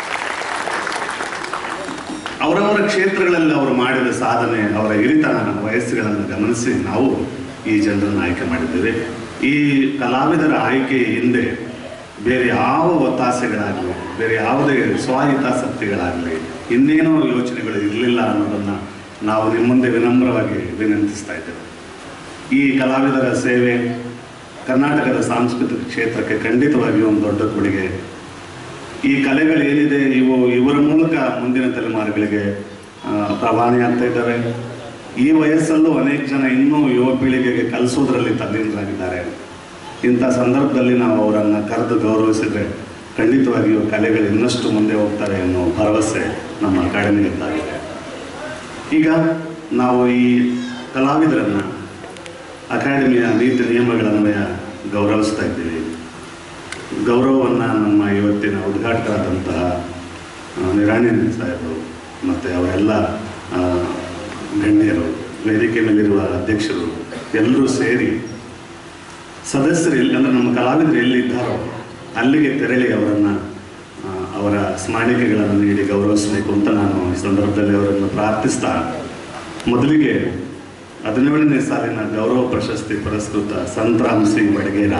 ಅವರವರ ಕ್ಷೇತ್ರಗಳಲ್ಲಿ ಅವರು ಮಾಡಿದ ಸಾಧನೆ ಅವರ ಹಿರಿತನ ವಯಸ್ಸುಗಳನ್ನು ಗಮನಿಸಿ ನಾವು ಈ ಜನರನ್ನು ಆಯ್ಕೆ ಮಾಡಿದ್ದೇವೆ ಈ ಕಲಾವಿದರ ಆಯ್ಕೆ ಹಿಂದೆ ಬೇರೆ ಯಾವ ಒತ್ತಾಸೆಗಳಾಗಲಿ ಬೇರೆ ಯಾವುದೇ ಸ್ವಹಿತಾಸಕ್ತಿಗಳಾಗಲಿ ಇನ್ನೇನೋ ಯೋಚನೆಗಳು ಇರಲಿಲ್ಲ ಅನ್ನೋದನ್ನು ನಾವು ನಿಮ್ಮ ಮುಂದೆ ವಿನಮ್ರವಾಗಿ ವಿನಂತಿಸ್ತಾ ಇದ್ದೇವೆ ಈ ಕಲಾವಿದರ ಸೇವೆ ಕರ್ನಾಟಕದ ಸಾಂಸ್ಕೃತಿಕ ಕ್ಷೇತ್ರಕ್ಕೆ ಖಂಡಿತವಾಗಿಯೂ ಒಂದು ದೊಡ್ಡ ಕೊಡುಗೆ ಈ ಕಲೆಗಳು ಏನಿದೆ ಇವು ಇವರ ಮೂಲಕ ಮುಂದಿನ ತಲೆಮಾರುಗಳಿಗೆ ಆ, ರವಾನೆ ಆಗ್ತಾ ಇದ್ದಾವೆ ಈ ವಯಸ್ಸಲ್ಲೂ ಅನೇಕ ಜನ ಇನ್ನೂ ಯುವ ಪೀಳಿಗೆಗೆ ಕಲಿಸೋದ್ರಲ್ಲಿ ತಲ್ಲೀನರಾಗಿದ್ದಾರೆ ಇಂಥ ಸಂದರ್ಭದಲ್ಲಿ ನಾವು ಅವರನ್ನು ಕರೆದು ಗೌರವಿಸಿದರೆ ಖಂಡಿತವಾಗಿಯೂ ಕಲೆಗಳು ಇನ್ನಷ್ಟು ಮುಂದೆ ಹೋಗ್ತಾರೆ ಅನ್ನೋ ಭರವಸೆ ನಮ್ಮ ಅಕಾಡೆಮಿಯಿಂದಾಗಿದೆ ಈಗ ನಾವು ಈ ಕಲಾವಿದರನ್ನು ಅಕಾಡೆಮಿಯ ನೀತಿ ನಿಯಮಗಳನ್ವಯ ಗೌರವಿಸ್ತಾ ಇದ್ದೀವಿ ಗೌರವವನ್ನು ನಮ್ಮ ಇವತ್ತಿನ ಉದ್ಘಾಟಕರಾದಂತಹ ಆ, ನಿರಾಣಿ ಸಾಹೇಬರು ಮತ್ತು ಅವರೆಲ್ಲ ಆ, ಗಣ್ಯರು ವೇದಿಕೆ ಮೇಲಿರುವ ಅಧ್ಯಕ್ಷರು ಎಲ್ಲರೂ ಸೇರಿ ಸದಸ್ಯರು ಎಲ್ಲಿ ಅಂದರೆ ನಮ್ಮ ಕಲಾವಿದರು ಎಲ್ಲಿದ್ದಾರೋ ಅಲ್ಲಿಗೆ ತೆರಳಿ ಅವರನ್ನು ಅವರ ಸ್ಮರಣಿಕೆಗಳನ್ನು ನೀಡಿ ಗೌರವಿಸಬೇಕು ಅಂತ ನಾನು ಈ ಸಂದರ್ಭದಲ್ಲಿ ಅವರನ್ನು ಪ್ರಾರ್ಥಿಸ್ತಾ ಮೊದಲಿಗೆ ಹದಿನೇಳನೇ ಸಾಲಿನ ಗೌರವ ಪ್ರಶಸ್ತಿ ಪುರಸ್ಕೃತ ಸಂತರಾಮ್ ಸಿ ಬಡಗೇರ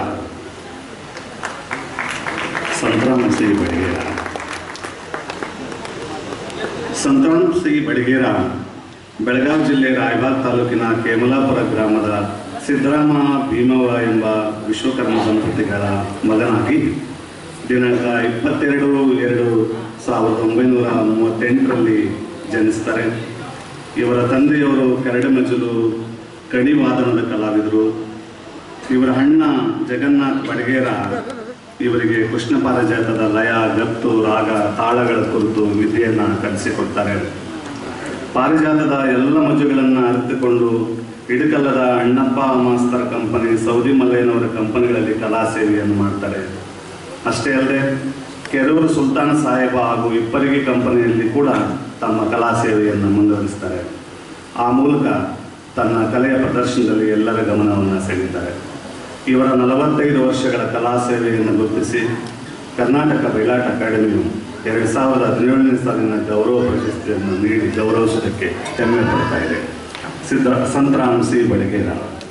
ಸಂತರಾಮ್ ಸಿ ಬಡಗೇರ ಸಂತಾನ್ ಶ್ರೀ ಬಡಿಗೇರ ಬೆಳಗಾವಿ ಜಿಲ್ಲೆ ರಾಯಬಾಗ್ ತಾಲೂಕಿನ ಕೇಮಲಾಪುರ ಗ್ರಾಮದ ಸಿದ್ದರಾಮ ಭೀಮವ ಎಂಬ ವಿಶ್ವಕರ್ಮ ದಂಪತಿಗಳ ಮಗನಾಗಿ ದಿನಾಂಕ ಇಪ್ಪತ್ತೆರಡು ಎರಡು ಸಾವಿರದ ಒಂಬೈನೂರ ಮೂವತ್ತೆಂಟರಲ್ಲಿ ಜನಿಸ್ತಾರೆ ಇವರ ತಂದೆಯವರು ಕರಡಿ ಮಜಲು ಕಣಿವಾದನದ ಕಲಾವಿದರು ಇವರ ಅಣ್ಣ ಜಗನ್ನಾಥ್ ಬಡಗೇರ ಇವರಿಗೆ ಕೃಷ್ಣ ಪಾರಿಜಾತದ ಲಯ ಗತ್ತು ರಾಗ ತಾಳಗಳ ಕುರಿತು ವಿಧಿಯನ್ನು ಕಲಿಸಿಕೊಡ್ತಾರೆ ಪಾರಿಜಾತದ ಎಲ್ಲ ಮಜುಗಳನ್ನು ಅರಿತುಕೊಂಡು ಇಡಕಲ್ಲದ ಅಣ್ಣಪ್ಪ ಮಾಸ್ತರ್ ಕಂಪನಿ ಸೌದಿ ಮಲ್ಲಯ್ಯನವರ ಕಂಪನಿಗಳಲ್ಲಿ ಕಲಾ ಸೇವೆಯನ್ನು ಮಾಡ್ತಾರೆ ಅಷ್ಟೇ ಅಲ್ಲದೆ ಕೆರೂರು ಸುಲ್ತಾನ ಸಾಹೇಬ ಹಾಗೂ ಇಪ್ಪರಿಗೆ ಕಂಪನಿಯಲ್ಲಿ ಕೂಡ ತಮ್ಮ ಕಲಾ ಸೇವೆಯನ್ನು ಮುಂದುವರಿಸ್ತಾರೆ ಆ ಮೂಲಕ ತನ್ನ ಕಲೆಯ ಪ್ರದರ್ಶನದಲ್ಲಿ ಎಲ್ಲರ ಗಮನವನ್ನು ಸೆಳೀತಾರೆ ಇವರ ನಲವತ್ತೈದು ವರ್ಷಗಳ ಕಲಾ ಸೇವೆಯನ್ನು ಗುರುತಿಸಿ ಕರ್ನಾಟಕ ಬಯಲಾಟ ಅಕಾಡೆಮಿಯು ಎರಡು ಸಾವಿರದ ಹದಿನೇಳನೇ ಸಾಲಿನ ಗೌರವ ಪ್ರಶಸ್ತಿಯನ್ನು ನೀಡಿ ಗೌರವಿಸುವುದಕ್ಕೆ ಹೆಮ್ಮೆ ಪಡ್ತಾ ಇದೆ ಸಿದ್ಧ ಸಂತರಾಮ್ ಸಿ ಬಡಗೇರ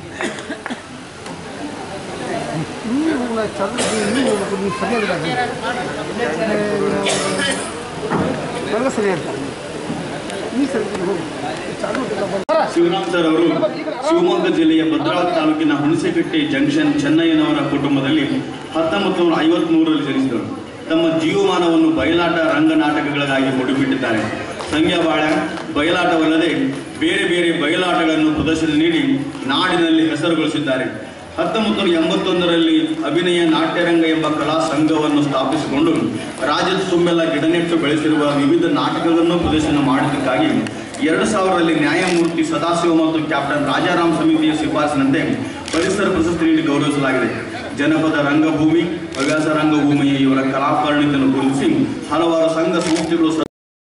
ನೀವು ಚಂದ್ರ ನೀವು ನೀವು ಸರಿಯಾಗಿಲ್ಲ ಎಲ್ಲ ಸರಿ ಅಂತ ನೀ ಸರಿ ಹೋಗಿ ಚಾಲು ಇಲ್ಲ ಬಂದ ಶಿವರಾಮ್ ಸರ್ ಅವರು ಶಿವಮೊಗ್ಗ ಜಿಲ್ಲೆಯ ಭದ್ರಾವತಿ ತಾಲೂಕಿನ ಹುಣಸೆಕಟ್ಟೆ ಜಂಕ್ಷನ್ ಚೆನ್ನಯ್ಯನವರ ಕುಟುಂಬದಲ್ಲಿ ಹತ್ತೊಂಬತ್ತು ನೂರ ಐವತ್ಮೂರರಲ್ಲಿ ಜನಿಸಿದರು ತಮ್ಮ ಜೀವಮಾನವನ್ನು ಬಯಲಾಟ ರಂಗ ನಾಟಕಗಳಿಗಾಗಿ ಮುಡಿಬಿಟ್ಟಿದ್ದಾರೆ ಸಂಗ್ಯಾಬಾಳ ಬಯಲಾಟವಲ್ಲದೆ ಬೇರೆ ಬೇರೆ ಬಯಲಾಟಗಳನ್ನು ಪ್ರದರ್ಶನ ನೀಡಿ ನಾಡಿನಲ್ಲಿ ಹೆಸರುಗಳಿಸಿದ್ದಾರೆ ಹತ್ತೊಂಬತ್ತು ನೂರ ಎಂಬತ್ತೊಂದರಲ್ಲಿ ಅಭಿನಯ ನಾಟ್ಯರಂಗ ಎಂಬ ಕಲಾ ಸಂಘವನ್ನು ಸ್ಥಾಪಿಸಿಕೊಂಡು ರಾಜ್ಯದ ತುಂಬೆಲ್ಲ ಗಿಡನೆಟ್ಟು ಬೆಳೆಸಿರುವ ವಿವಿಧ ನಾಟಕಗಳನ್ನು ಪ್ರದರ್ಶನ ಮಾಡಿದ್ದಕ್ಕಾಗಿ ಎರಡು ಸಾವಿರರಲ್ಲಿ ನ್ಯಾಯಮೂರ್ತಿ ಸದಾಶಿವ ಮತ್ತು ಕ್ಯಾಪ್ಟನ್ ರಾಜಾರಾಮ್ ಸಮಿತಿಯ ಶಿಫಾರಸಿನಂತೆ ಪರಿಸರ ಪ್ರಶಸ್ತಿ ನೀಡಿ ಗೌರವಿಸಲಾಗಿದೆ ಜನಪದ ರಂಗಭೂಮಿ ಹವ್ಯಾಸ ರಂಗಭೂಮಿಯ ಇವರ ಕಲಾಪರಿಣಿತನ್ನು ಗುರುತಿಸಿ ಹಲವಾರು ಸಂಘ ಸಂಸ್ಥೆಗಳು ಸ-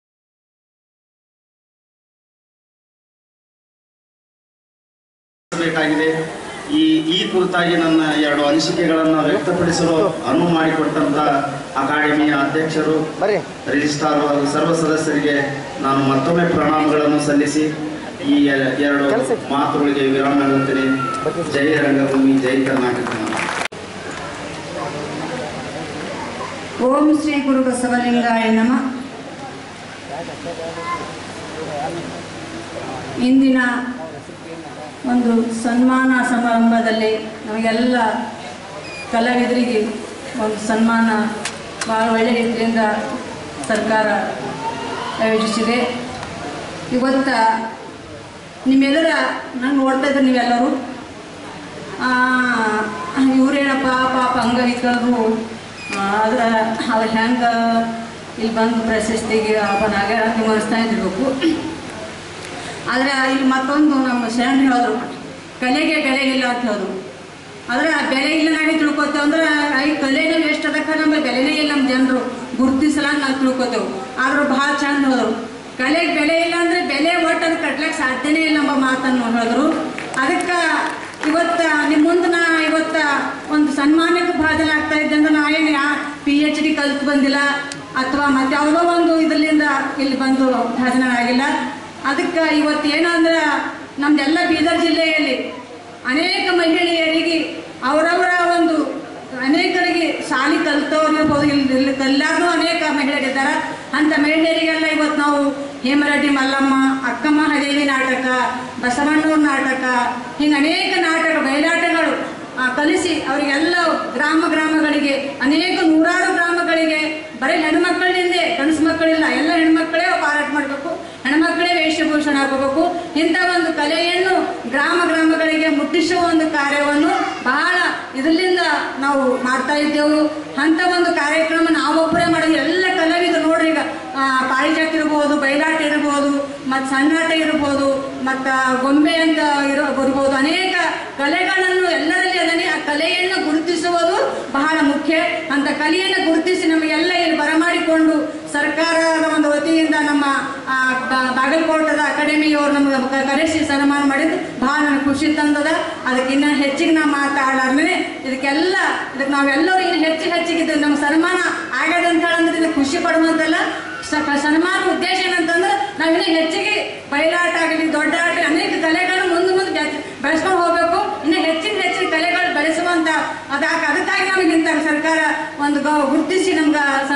ಬೇಕಾಗಿದೆ ಈ ಈ ಕುರಿತಾಗಿ ನನ್ನ ಎರಡು ಅನಿಸಿಕೆಗಳನ್ನು ವ್ಯಕ್ತಪಡಿಸಲು ಅನುವು ಮಾಡಿಕೊಟ್ಟಂತ ಅಕಾಡೆಮಿಯ ಅಧ್ಯಕ್ಷರು ಬರ್ರಿ ರಿಜಿಸ್ಟ್ರಾರ್ ಹಾಗೂ ಸರ್ವ ಸದಸ್ಯರಿಗೆ ನಾನು ಮತ್ತೊಮ್ಮೆ ಪ್ರಣಾಮಗಳನ್ನು ಸಲ್ಲಿಸಿ ಈ ಎ- ಎರಡು ಮಾತುಗಳಿಗೆ ವಿರಾಮ ನೀಡುತ್ತೇನೆ ಜೈ ರಂಗಭೂಮಿ ಜೈ ಕರ್ನಾಟಕ ಓಂ ಶ್ರೀ ಗುರು ಬಸವಲಿಂಗಾಯ ನಮ ಇಂದಿನ ಒಂದು ಸನ್ಮಾನ ಸಮಾರಂಭದಲ್ಲಿ ನಮಗೆಲ್ಲ ಕಲಾವಿದರಿಗೆ ಒಂದು ಸನ್ಮಾನ ಭಾಳ ಒಳ್ಳೆಯ ರೀತಿಯಿಂದ ಸರ್ಕಾರ ಆಯೋಜಿಸಿದೆ ಇವತ್ತ ನಿಮ್ಮೆಲ್ಲರ ನಂಗೆ ನೋಡ್ತಾ ಇದ್ದಾರೆ ನೀವೆಲ್ಲರೂ ಇವರೇನಪ್ಪ ಪಾಪ ಅಂಗವಿಕಲರು ಆದ್ರೆ ಅವ್ರು ಹೆಂಗೆ ಇಲ್ಲಿ ಬಂದು ಪ್ರಶಸ್ತಿಗೆ ಆಗ್ಯಾರ ಅಂತ ನೀವು ಅನಿಸ್ತಾ ಇದ್ದಿರ್ಬೇಕು ಆದರೆ ಇಲ್ಲಿ ಮತ್ತೊಂದು ನಮ್ಮ ಶರಣ ಹೇಳಿದ್ರು ಕಲೆಗೆ ಬೆಲೆ ಇಲ್ಲ ಅಂತ ಹೇಳಿದ್ರು ಆದ್ರೆ ಆ ಬೆಲೆ ಇಲ್ಲ ನಾವೇ ತಿಳ್ಕೊತೇವೆ ಅಂದ್ರೆ ಈ ಕಲೆನೇ ಎಷ್ಟು ಅದಕ್ಕೆ ನಮ್ಮ ಬೆಲೆನೇ ಇಲ್ಲ ನಮ್ಮ ಜನರು ಗುರುತಿಸಲ್ಲ ಅಂತ ನಾವು ತಿಳ್ಕೊತೇವೆ ಆದ್ರೂ ಭಾಳ ಚಂದ ಹೋದ್ರು ಕಲೆಗೆ ಬೆಲೆ ಇಲ್ಲ ಅಂದ್ರೆ ಬೆಲೆ ಒಟ್ಟು ಅದು ಕಟ್ಲಕ್ಕೆ ಸಾಧ್ಯನೇ ಇಲ್ಲ ಎಂಬ ಮಾತನ್ನು ಹೇಳಿದ್ರು ಅದಕ್ಕೆ ಇವತ್ತ ನಿಮ್ಮ ಮುಂದೆ ನಾ ಇವತ್ತ ಒಂದು ಸನ್ಮಾನಕ್ಕೆ ಭಾಜನ ಆಗ್ತಾ ಇದ್ದೆ ಅಂದ್ರೆ ನಾ ಏನು ಯಾ ಪಿ ಎಚ್ ಡಿ ಕಲ್ತು ಬಂದಿಲ್ಲ ಅಥವಾ ಮತ್ತೆ ಯಾವುದೋ ಒಂದು ಇದರಿಂದ ಇಲ್ಲಿ ಬಂದು ಭಾಜನ ಆಗಿಲ್ಲ ಅದಕ್ಕೆ ಇವತ್ತು ಏನಂದ್ರೆ ನಮ್ದೆಲ್ಲ ಬೀದರ್ ಜಿಲ್ಲೆಯಲ್ಲಿ ಅನೇಕ ಮಹಿಳೆಯರಿಗೆ ಅವರವರ ಒಂದು ಅನೇಕರಿಗೆ ಶಾಲಿ ಕಲ್ತವ್ರು ಇರ್ಬೋದು ಇಲ್ಲಿ ಇಲ್ಲಿ ಕಲ್ಲಾರ್ದು ಅನೇಕ ಮಹಿಳೆಯರಿದ್ದಾರೆ ಅಂತ ಮಹಿಳೆಯರಿಗೆಲ್ಲ ಇವತ್ತು ನಾವು ಹೇಮರೆಡ್ಡಿ ಮಲ್ಲಮ್ಮ ಅಕ್ಕಮ್ಮ ಹದೇವಿ ನಾಟಕ ಬಸವಣ್ಣವ್ರ ನಾಟಕ ಹಿಂಗೆ ಅನೇಕ ನಾಟಕ ಬಯಲಾಟಗಳು ಆ, ಕಲಿಸಿ ಅವರಿಗೆಲ್ಲ ಗ್ರಾಮ ಗ್ರಾಮಗಳಿಗೆ ಅನೇಕ ನೂರಾರು ಗ್ರಾಮಗಳಿಗೆ ಬರೀ ಹೆಣ್ಮಕ್ಕಳಿಂದೇ ಗಂಡಸು ಮಕ್ಕಳಿಲ್ಲ ಎಲ್ಲ ಹೆಣ್ಮಕ್ಕಳೇ ಪಾರಾಟ ಮಾಡಬೇಕು ಹೆಣ್ಮಕ್ಕಳೇ ವೇಷಭೂಷಣ ಹಾಕೋಬೇಕು ಇಂಥ ಒಂದು ಕಲೆಯನ್ನು ಗ್ರಾಮ ಗ್ರಾಮಗಳಿಗೆ ಮುಟ್ಟಿಸುವ ಒಂದು ಕಾರ್ಯವನ್ನು ಬಹಳ ಇದರಿಂದ ನಾವು ಮಾಡ್ತಾ ಇದ್ದೆವು ಅಂಥ ಒಂದು ಕಾರ್ಯಕ್ರಮ ನಾವೊಬ್ಬರೇ ಮಾಡಿದ್ವಿ ಎಲ್ಲ ಕಲಾವಿದರು ನೋಡ್ರಿ ಈಗ ಆ, ಪಾರಿಜಾತ ಇರ್ಬೋದು ಬಯಲಾಟ ಇರ್ಬೋದು ಮತ್ತು ಸಣ್ಣಾಟ ಇರ್ಬೋದು ಮತ್ತು ಗೊಂಬೆ ಅಂತ ಇರೋ ಬರ್ಬೋದು ಅನೇಕ ಕಲೆಗಳನ್ನು ಎಲ್ಲರಲ್ಲಿ ಅದನ್ನೇ ಆ ಕಲೆಯನ್ನು ಗುರುತಿಸುವುದು ಬಹಳ ಮುಖ್ಯ ಅಂತ ಕಲೆಯನ್ನು ಗುರುತಿಸಿ ನಮಗೆಲ್ಲ ಇಲ್ಲಿ ಬರಮಾಡಿಕೊಂಡು ಸರ್ಕಾರದ ಒಂದು ವತಿಯಿಂದ ನಮ್ಮ ಆ, ಬ- ಬಾಗಲಕೋಟದ ಅಕಾಡೆಮಿಯವರು ನಮಗೆ ಕ- ಕರೆಸಿ ಸನ್ಮಾನ ಮಾಡಿದ್ದು ಬಹಳ ನನಗೆ ಖುಷಿ ತಂದದ ಅದಕ್ಕೆ ಇನ್ನ ಹೆಚ್ಚಿಗೆ ನಾ ಮಾತಾಡಾದ್ಮೇಲೆ ಇದಕ್ಕೆಲ್ಲ ಇದಕ್ಕೆ ನಾವೆಲ್ಲರೂ ಇಲ್ಲಿ ಹೆಚ್ಚು ಹೆಚ್ಚಿಗೆ ಇದು ನಮ್ಮ ಸನ್ಮಾನ ಆಗ್ಯದ ಅಂತ ಹೇಳಂದ್ರೆ ಇದಕ್ಕೆ ಖುಷಿ ಪಡುವಂತಲ್ಲ ಸ- ಸನ್ಮಾನ ಉದ್ದೇಶ ಏನಂತಂದ್ರೆ ನಾವು ಇನ್ನೂ ಹೆಚ್ಚಿಗೆ ಬಯಲಾಟ ಆಗಲಿ ದೊಡ್ಡ ಆಟ ಅನೇಕ ಕಲೆಗಳು ಮುಂದೆ ಮುಂದೆ ಬೆಳೆಸ್- ಬೆಳೆಸ್ಕೊಂಡು ಹೋಗ್ಬೇಕು ಇನ್ನು ಹೆಚ್ಚಿನ ಹೆಚ್ಚಿನ ಕಲೆಗಳು ಬೆಳೆಸುವಂತ ಅದಾಕ ಅದಕ್ಕಾಗಿ ನಮಗೆ ಇಂಥ ಸರ್ಕಾರ ಒಂದು ಗೌ ಗುರುತಿಸಿ ನಮ್ಗೆ ಸನ್ಮಾನ ಮಾಡಿ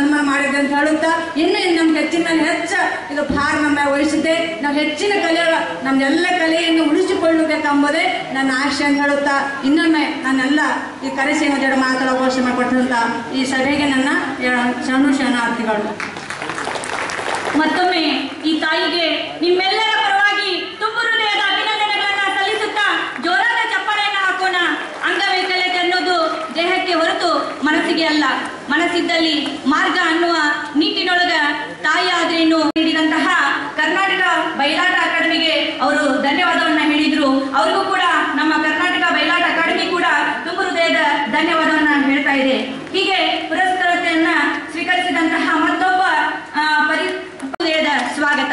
ಮಾಡಿದೆ ಅಂತ ಹೇಳುತ್ತಾ ಇನ್ನು ಇನ್ನು ನಮ್ಗೆ ಹೆಚ್ಚಿನ ಮೇಲೆ ಹೆಚ್ಚು ಇದು ಭಾರ ನಮ್ಮ ವಹಿಸಿದ್ದೆ ನಾವು ಹೆಚ್ಚಿನ ಕಲೆ ನಮ್ದೆಲ್ಲ ಕಲೆಯನ್ನು ಉಳಿಸಿಕೊಳ್ಳಬೇಕೆಂಬುದೇ ನನ್ನ ಆಶೆ ಅಂತ ಹೇಳುತ್ತಾ ಇನ್ನೊಮ್ಮೆ ನಾನೆಲ್ಲ ಈ ಕರೆಸಿ ಒಂದೆರಡು ಮಾತಾಡೋ ಅವಕಾಶ ಮಾಡಿಕೊಟ್ಟಂತ ಈ ಸಭೆಗೆ ನನ್ನ ಎ- ಶರಣು ಶರಣಾರ್ಥಿಗಳು ಮತ್ತೊಮ್ಮೆ ಈ ತಾಯಿಗೆ ನಿಮ್ಮೆಲ್ಲರ ಪರವಾಗಿ ತುಂಬು ಹೃದಯದ ಅಭಿನಂದನೆಗಳನ್ನ ಸಲ್ಲಿಸುತ್ತಾ ಜೋರಾದ ಚಪ್ಪಾಳೆಯನ್ನು ಹಾಕೋಣ ಅಂಗವೈಕಲ್ಯತೆ ಅನ್ನೋದು ದೇಹಕ್ಕೆ ಹೊರತು ಮನಸ್ಸಿಗೆ ಅಲ್ಲ ಮನಸ್ಸಿದ್ದಲ್ಲಿ ಮಾರ್ಗ ಅನ್ನುವ ನಿಟ್ಟಿನೊಳಗ ತಾಯಿ ಆದ್ರೇನು ನೀಡಿದಂತಹ ಕರ್ನಾಟಕ ಬಯಲಾಟ ಅಕಾಡೆಮಿಗೆ ಅವರು ಧನ್ಯವಾದವನ್ನ ಹೇಳಿದ್ರು ಅವ್ರಿಗೂ ಕೂಡ ನಮ್ಮ ಕರ್ನಾಟಕ ಬಯಲಾಟ ಅಕಾಡೆಮಿ ಕೂಡ ತುಂಬು ಹೃದಯದ ಧನ್ಯವಾದವನ್ನ ಹೇಳ್ತಾ ಇದೆ ಹೀಗೆ ಪುರಸ್ಕಾರತೆಯನ್ನ ಸ್ವೀಕರಿಸಿದಂತಹ ಮತ್ತೊಬ್ಬ ಆ, ಪರಿ ಹೃದಯದ ಸ್ವಾಗತ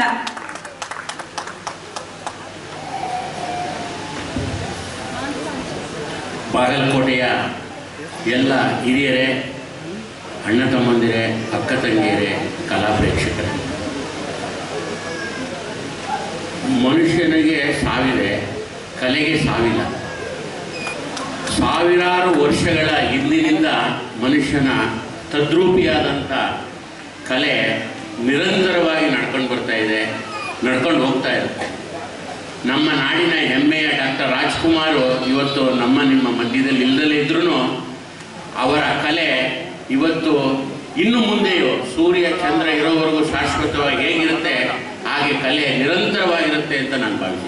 ಬಾಗಲಕೋಟೆಯ ಎಲ್ಲ ಹಿರಿಯರೇ ಅಣ್ಣ ತಮ್ಮಂದಿರೇ ಅಕ್ಕ ತಂಗಿಯರೇ ಕಲಾ ಪ್ರೇಕ್ಷಕರೇ ಮನುಷ್ಯನಿಗೆ ಸಾವಿದೆ ಕಲೆಗೆ ಸಾವಿಲ್ಲ ಸಾವಿರಾರು ವರ್ಷಗಳ ಹಿಂದಿನಿಂದ ಮನುಷ್ಯನ ತದ್ರೂಪಿಯಾದಂಥ ಕಲೆ ನಿರಂತರವಾಗಿ ನಡ್ಕೊಂಡು ಬರ್ತಾ ಇದೆ ನಡ್ಕೊಂಡು ಹೋಗ್ತಾ ಇರುತ್ತೆ ನಮ್ಮ ನಾಡಿನ ಹೆಮ್ಮೆಯ ಡಾಕ್ಟರ್ ರಾಜ್ಕುಮಾರ್ ಇವತ್ತು ನಮ್ಮ ನಿಮ್ಮ ಮಧ್ಯದಲ್ಲಿ ಇಲ್ಲದಲೇ ಇದ್ರೂ ಅವರ ಕಲೆ ಇವತ್ತು ಇನ್ನು ಮುಂದೆಯೂ ಸೂರ್ಯ ಚಂದ್ರ ಇರೋವರೆಗೂ ಶಾಶ್ವತವಾಗಿ ಹೇಗಿರುತ್ತೆ ಹಾಗೆ ಕಲೆ ನಿರಂತರವಾಗಿರುತ್ತೆ ಅಂತ ನಾನು ಭಾವಿಸ್ತೀನಿ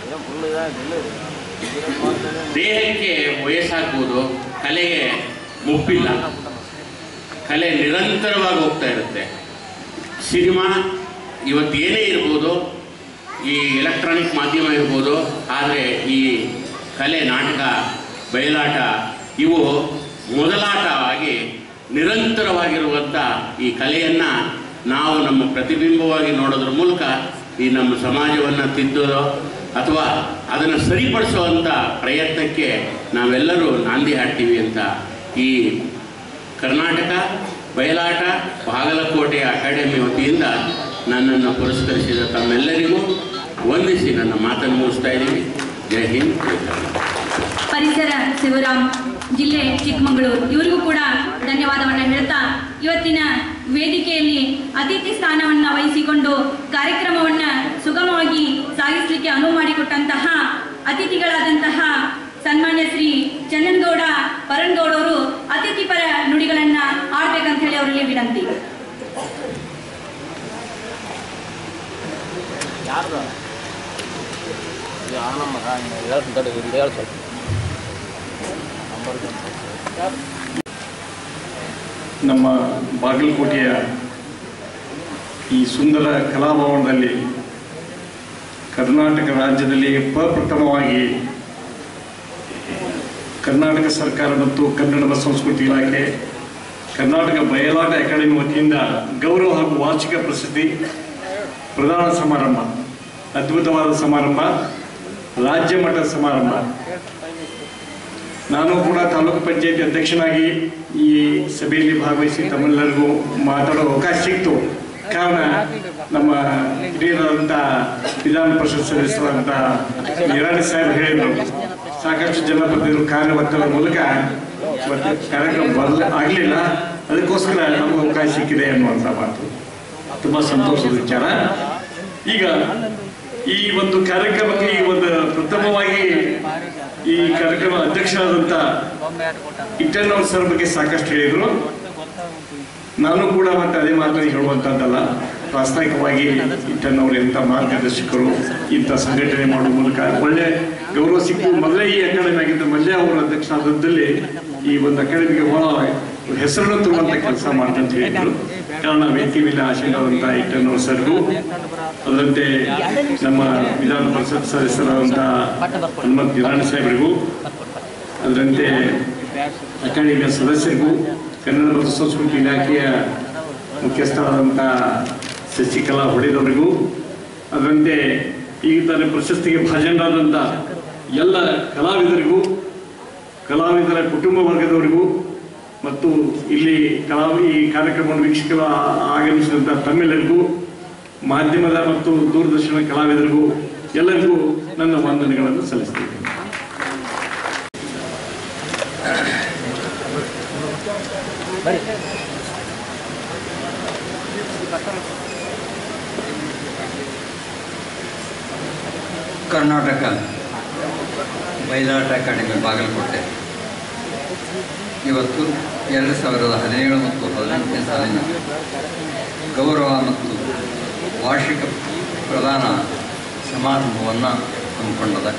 ದೇಹಕ್ಕೆ ವಯಸ್ಸಾಗ್ಬೋದು ಕಲೆಗೆ ಮುಪ್ಪಿಲ್ಲ ಕಲೆ ನಿರಂತರವಾಗಿ ಹೋಗ್ತಾ ಇರುತ್ತೆ ಸಿನಿಮಾ ಇವತ್ತು ಏನೇ ಇರ್ಬೋದು ಈ ಎಲೆಕ್ಟ್ರಾನಿಕ್ ಮಾಧ್ಯಮ ಇರ್ಬೋದು ಆದರೆ ಈ ಕಲೆ ನಾಟಕ ಬಯಲಾಟ ಇವು ಮೊದಲಾಟವಾಗಿ ನಿರಂತರವಾಗಿರುವಂಥ ಈ ಕಲೆಯನ್ನು ನಾವು ನಮ್ಮ ಪ್ರತಿಬಿಂಬವಾಗಿ ನೋಡೋದ್ರ ಮೂಲಕ ಈ ನಮ್ಮ ಸಮಾಜವನ್ನು ತಿದ್ದೋದು ಅಥವಾ ಅದನ್ನು ಸರಿಪಡಿಸುವಂಥ ಪ್ರಯತ್ನಕ್ಕೆ ನಾವೆಲ್ಲರೂ ನಾಂದಿ ಹಾಡ್ತೀವಿ ಅಂತ ಈ ಕರ್ನಾಟಕ ಬಯಲಾಟ ಬಾಗಲಕೋಟೆ ಅಕಾಡೆಮಿ ವತಿಯಿಂದ ನನ್ನನ್ನು ಪುರಸ್ಕರಿಸಿದ ತಮ್ಮೆಲ್ಲರಿಗೂ ವಂದಿಸಿ ನನ್ನ ಮಾತನ್ನು ಮುಗಿಸ್ತಾ ಇದ್ದೀವಿ ಜೈ ಹಿಂದ್ ಜೈ ಕರ್ನಾಟಕ ಪರಿಸರ ಶಿವರಾಮ್ ಜಿಲ್ಲೆ ಚಿಕ್ಕಮಗಳೂರು ಇವರಿಗೂ ಕೂಡ ಧನ್ಯವಾದವನ್ನ ಹೇಳ್ತಾ ಇವತ್ತಿನ ವೇದಿಕೆಯಲ್ಲಿ ಅತಿಥಿ ಸ್ಥಾನವನ್ನ ವಹಿಸಿಕೊಂಡು ಕಾರ್ಯಕ್ರಮವನ್ನ ಸುಗಮವಾಗಿ ಸಾಗಿಸಲಿಕ್ಕೆ ಅನುವು ಮಾಡಿಕೊಟ್ಟಂತಹ ಅತಿಥಿಗಳಾದಂತಹ ಸನ್ಮಾನ್ಯ ಶ್ರೀ ಚನ್ನನಗೌಡ ಪರನ್ಗೌಡ ಅವರು ಅತಿಥಿ ಪರ ನುಡಿಗಳನ್ನ ಆಡ್ಬೇಕಂತ ಹೇಳಿ ಅವರಲ್ಲಿ ವಿನಂತಿ ನಮ್ಮ ಬಾಗಲಕೋಟೆಯ ಈ ಸುಂದರ ಕಲಾಭವನದಲ್ಲಿ ಕರ್ನಾಟಕ ರಾಜ್ಯದಲ್ಲಿ ಪ್ರಪ್ರಥಮವಾಗಿ ಕರ್ನಾಟಕ ಸರ್ಕಾರ ಮತ್ತು ಕನ್ನಡ ಮತ್ತು ಸಂಸ್ಕೃತಿ ಇಲಾಖೆ ಕರ್ನಾಟಕ ಬಯಲಾಟ ಅಕಾಡೆಮಿ ವತಿಯಿಂದ ಗೌರವ ಹಾಗೂ ವಾರ್ಷಿಕ ಪ್ರಸಿದ್ಧಿ ಪ್ರಧಾನ ಸಮಾರಂಭ ಅದ್ಭುತವಾದ ಸಮಾರಂಭ ರಾಜ್ಯ ಮಟ್ಟದ ಸಮಾರಂಭ ನಾನು ಕೂಡ ತಾಲೂಕು ಪಂಚಾಯತಿ ಅಧ್ಯಕ್ಷನಾಗಿ ಈ ಸಭೆಯಲ್ಲಿ ಭಾಗವಹಿಸಿ ತಮ್ಮೆಲ್ಲರಿಗೂ ಮಾತಾಡೋ ಅವಕಾಶ ಸಿಕ್ತು ಕಾರಣ ನಮ್ಮ ಹಿರಿಯರಾದಂಥ ವಿಧಾನ ಪರಿಷತ್ ಸದಸ್ಯರಾದಂಥ ನಿರಾಣಿ ಸಾಹೇಬ್ ಹೇಳಿದರು ಸಾಕಷ್ಟು ಜನಪ್ರತಿನಿಧಿಗಳು ಕಾರ್ಯವತ್ತದ ಮೂಲಕ ಇವತ್ತು ಕಾರ್ಯಕ್ರಮ ಬರಲ ಆಗಲಿಲ್ಲ ಅದಕ್ಕೋಸ್ಕರ ನಮಗೆ ಅವಕಾಶ ಸಿಕ್ಕಿದೆ ಅನ್ನುವಂಥ ಮಾತು ತುಂಬ ಸಂತೋಷದ ವಿಚಾರ ಈಗ ಈ ಒಂದು ಕಾರ್ಯಕ್ರಮಕ್ಕೆ ಈ ಒಂದು ಪ್ರಥಮವಾಗಿ ಈ ಕಾರ್ಯಕ್ರಮ ಅಧ್ಯಕ್ಷರಾದಂಥ ಇಟ್ಟಣ್ಣವ್ರ ಸರ್ ಬಗ್ಗೆ ಸಾಕಷ್ಟು ಹೇಳಿದರು ನಾನು ಕೂಡ ಮತ್ತೆ ಅದೇ ಮಾತನ್ನು ಹೇಳುವಂಥದ್ದಲ್ಲ ಪ್ರಾಸ್ತಾವಿಕವಾಗಿ ಇಟ್ಟಣ್ಣವ್ರು ಎಂಥ ಮಾರ್ಗದರ್ಶಕರು ಇಂಥ ಸಂಘಟನೆ ಮಾಡುವ ಮೂಲಕ ಒಳ್ಳೆ ಗೌರವ ಸಿಕ್ಕು ಮೊದಲೇ ಈ ಅಕಾಡೆಮಿ ಆಗಿದ್ದ ಮೊದಲೇ ಅವರು ಅಧ್ಯಕ್ಷರಾದದ್ದಲ್ಲಿ ಈ ಒಂದು ಅಕಾಡೆಮಿಗೆ ಬಹಳ ಹೆಸರನ್ನು ತರುವಂಥ ಕೆಲಸ ಮಾಡ್ತಂತ ಹೇಳಿದ್ರು ಕಾರಣ ವೇದಿಕೆ ಮೇಲೆ ಆಶಯವಾದಂಥ ಇಟ್ಟಣ್ಣವ್ರ ಸರ್ಗೂ ಅದರಂತೆ ನಮ್ಮ ವಿಧಾನ ಪರಿಷತ್ ಸದಸ್ಯರಾದಂಥ ಹನುಮಂತ್ ನಿರಾಣಿ ಸಾಹೇಬರಿಗೂ ಅದರಂತೆ ಅಕಾಡೆಮಿಯ ಸದಸ್ಯರಿಗೂ ಕನ್ನಡ ಮತ್ತು ಸಂಸ್ಕೃತಿ ಇಲಾಖೆಯ ಮುಖ್ಯಸ್ಥರಾದಂಥ ಶಶಿಕಲಾ ಹೊಡೆದವರಿಗೂ ಅದರಂತೆ ಈ ತಾನೇ ಪ್ರಶಸ್ತಿಗೆ ಭಾಜನರಾದಂಥ ಎಲ್ಲ ಕಲಾವಿದರಿಗೂ ಕಲಾವಿದರ ಕುಟುಂಬ ವರ್ಗದವರಿಗೂ ಮತ್ತು ಇಲ್ಲಿ ಕಲಾ ಈ ಕಾರ್ಯಕ್ರಮವನ್ನು ವೀಕ್ಷಕರು ಆ- ಆಗಮಿಸಿದಂಥ ತಮ್ಮೆಲ್ಲರಿಗೂ ಮಾಧ್ಯಮದ ಮತ್ತು ದೂರದರ್ಶನ ಕಲಾವಿದರಿಗೂ ಎಲ್ಲರಿಗೂ ನನ್ನ ವಂದನೆಗಳನ್ನು ಸಲ್ಲಿಸ್ತೇನೆ ಕರ್ನಾಟಕ ಬಯಲಾಟ ಅಕಾಡೆಮಿ ಬಾಗಲಕೋಟೆ ಇವತ್ತು ಎರಡು ಸಾವಿರದ ಹದಿನೇಳು ಮತ್ತು ಹದಿನೆಂಟನೇ ಸಾಲಿನ ಗೌರವ ಮತ್ತು ವಾರ್ಷಿಕ ಪ್ರದಾನ ಸಮಾರಂಭವನ್ನು ಹಮ್ಮಿಕೊಂಡದ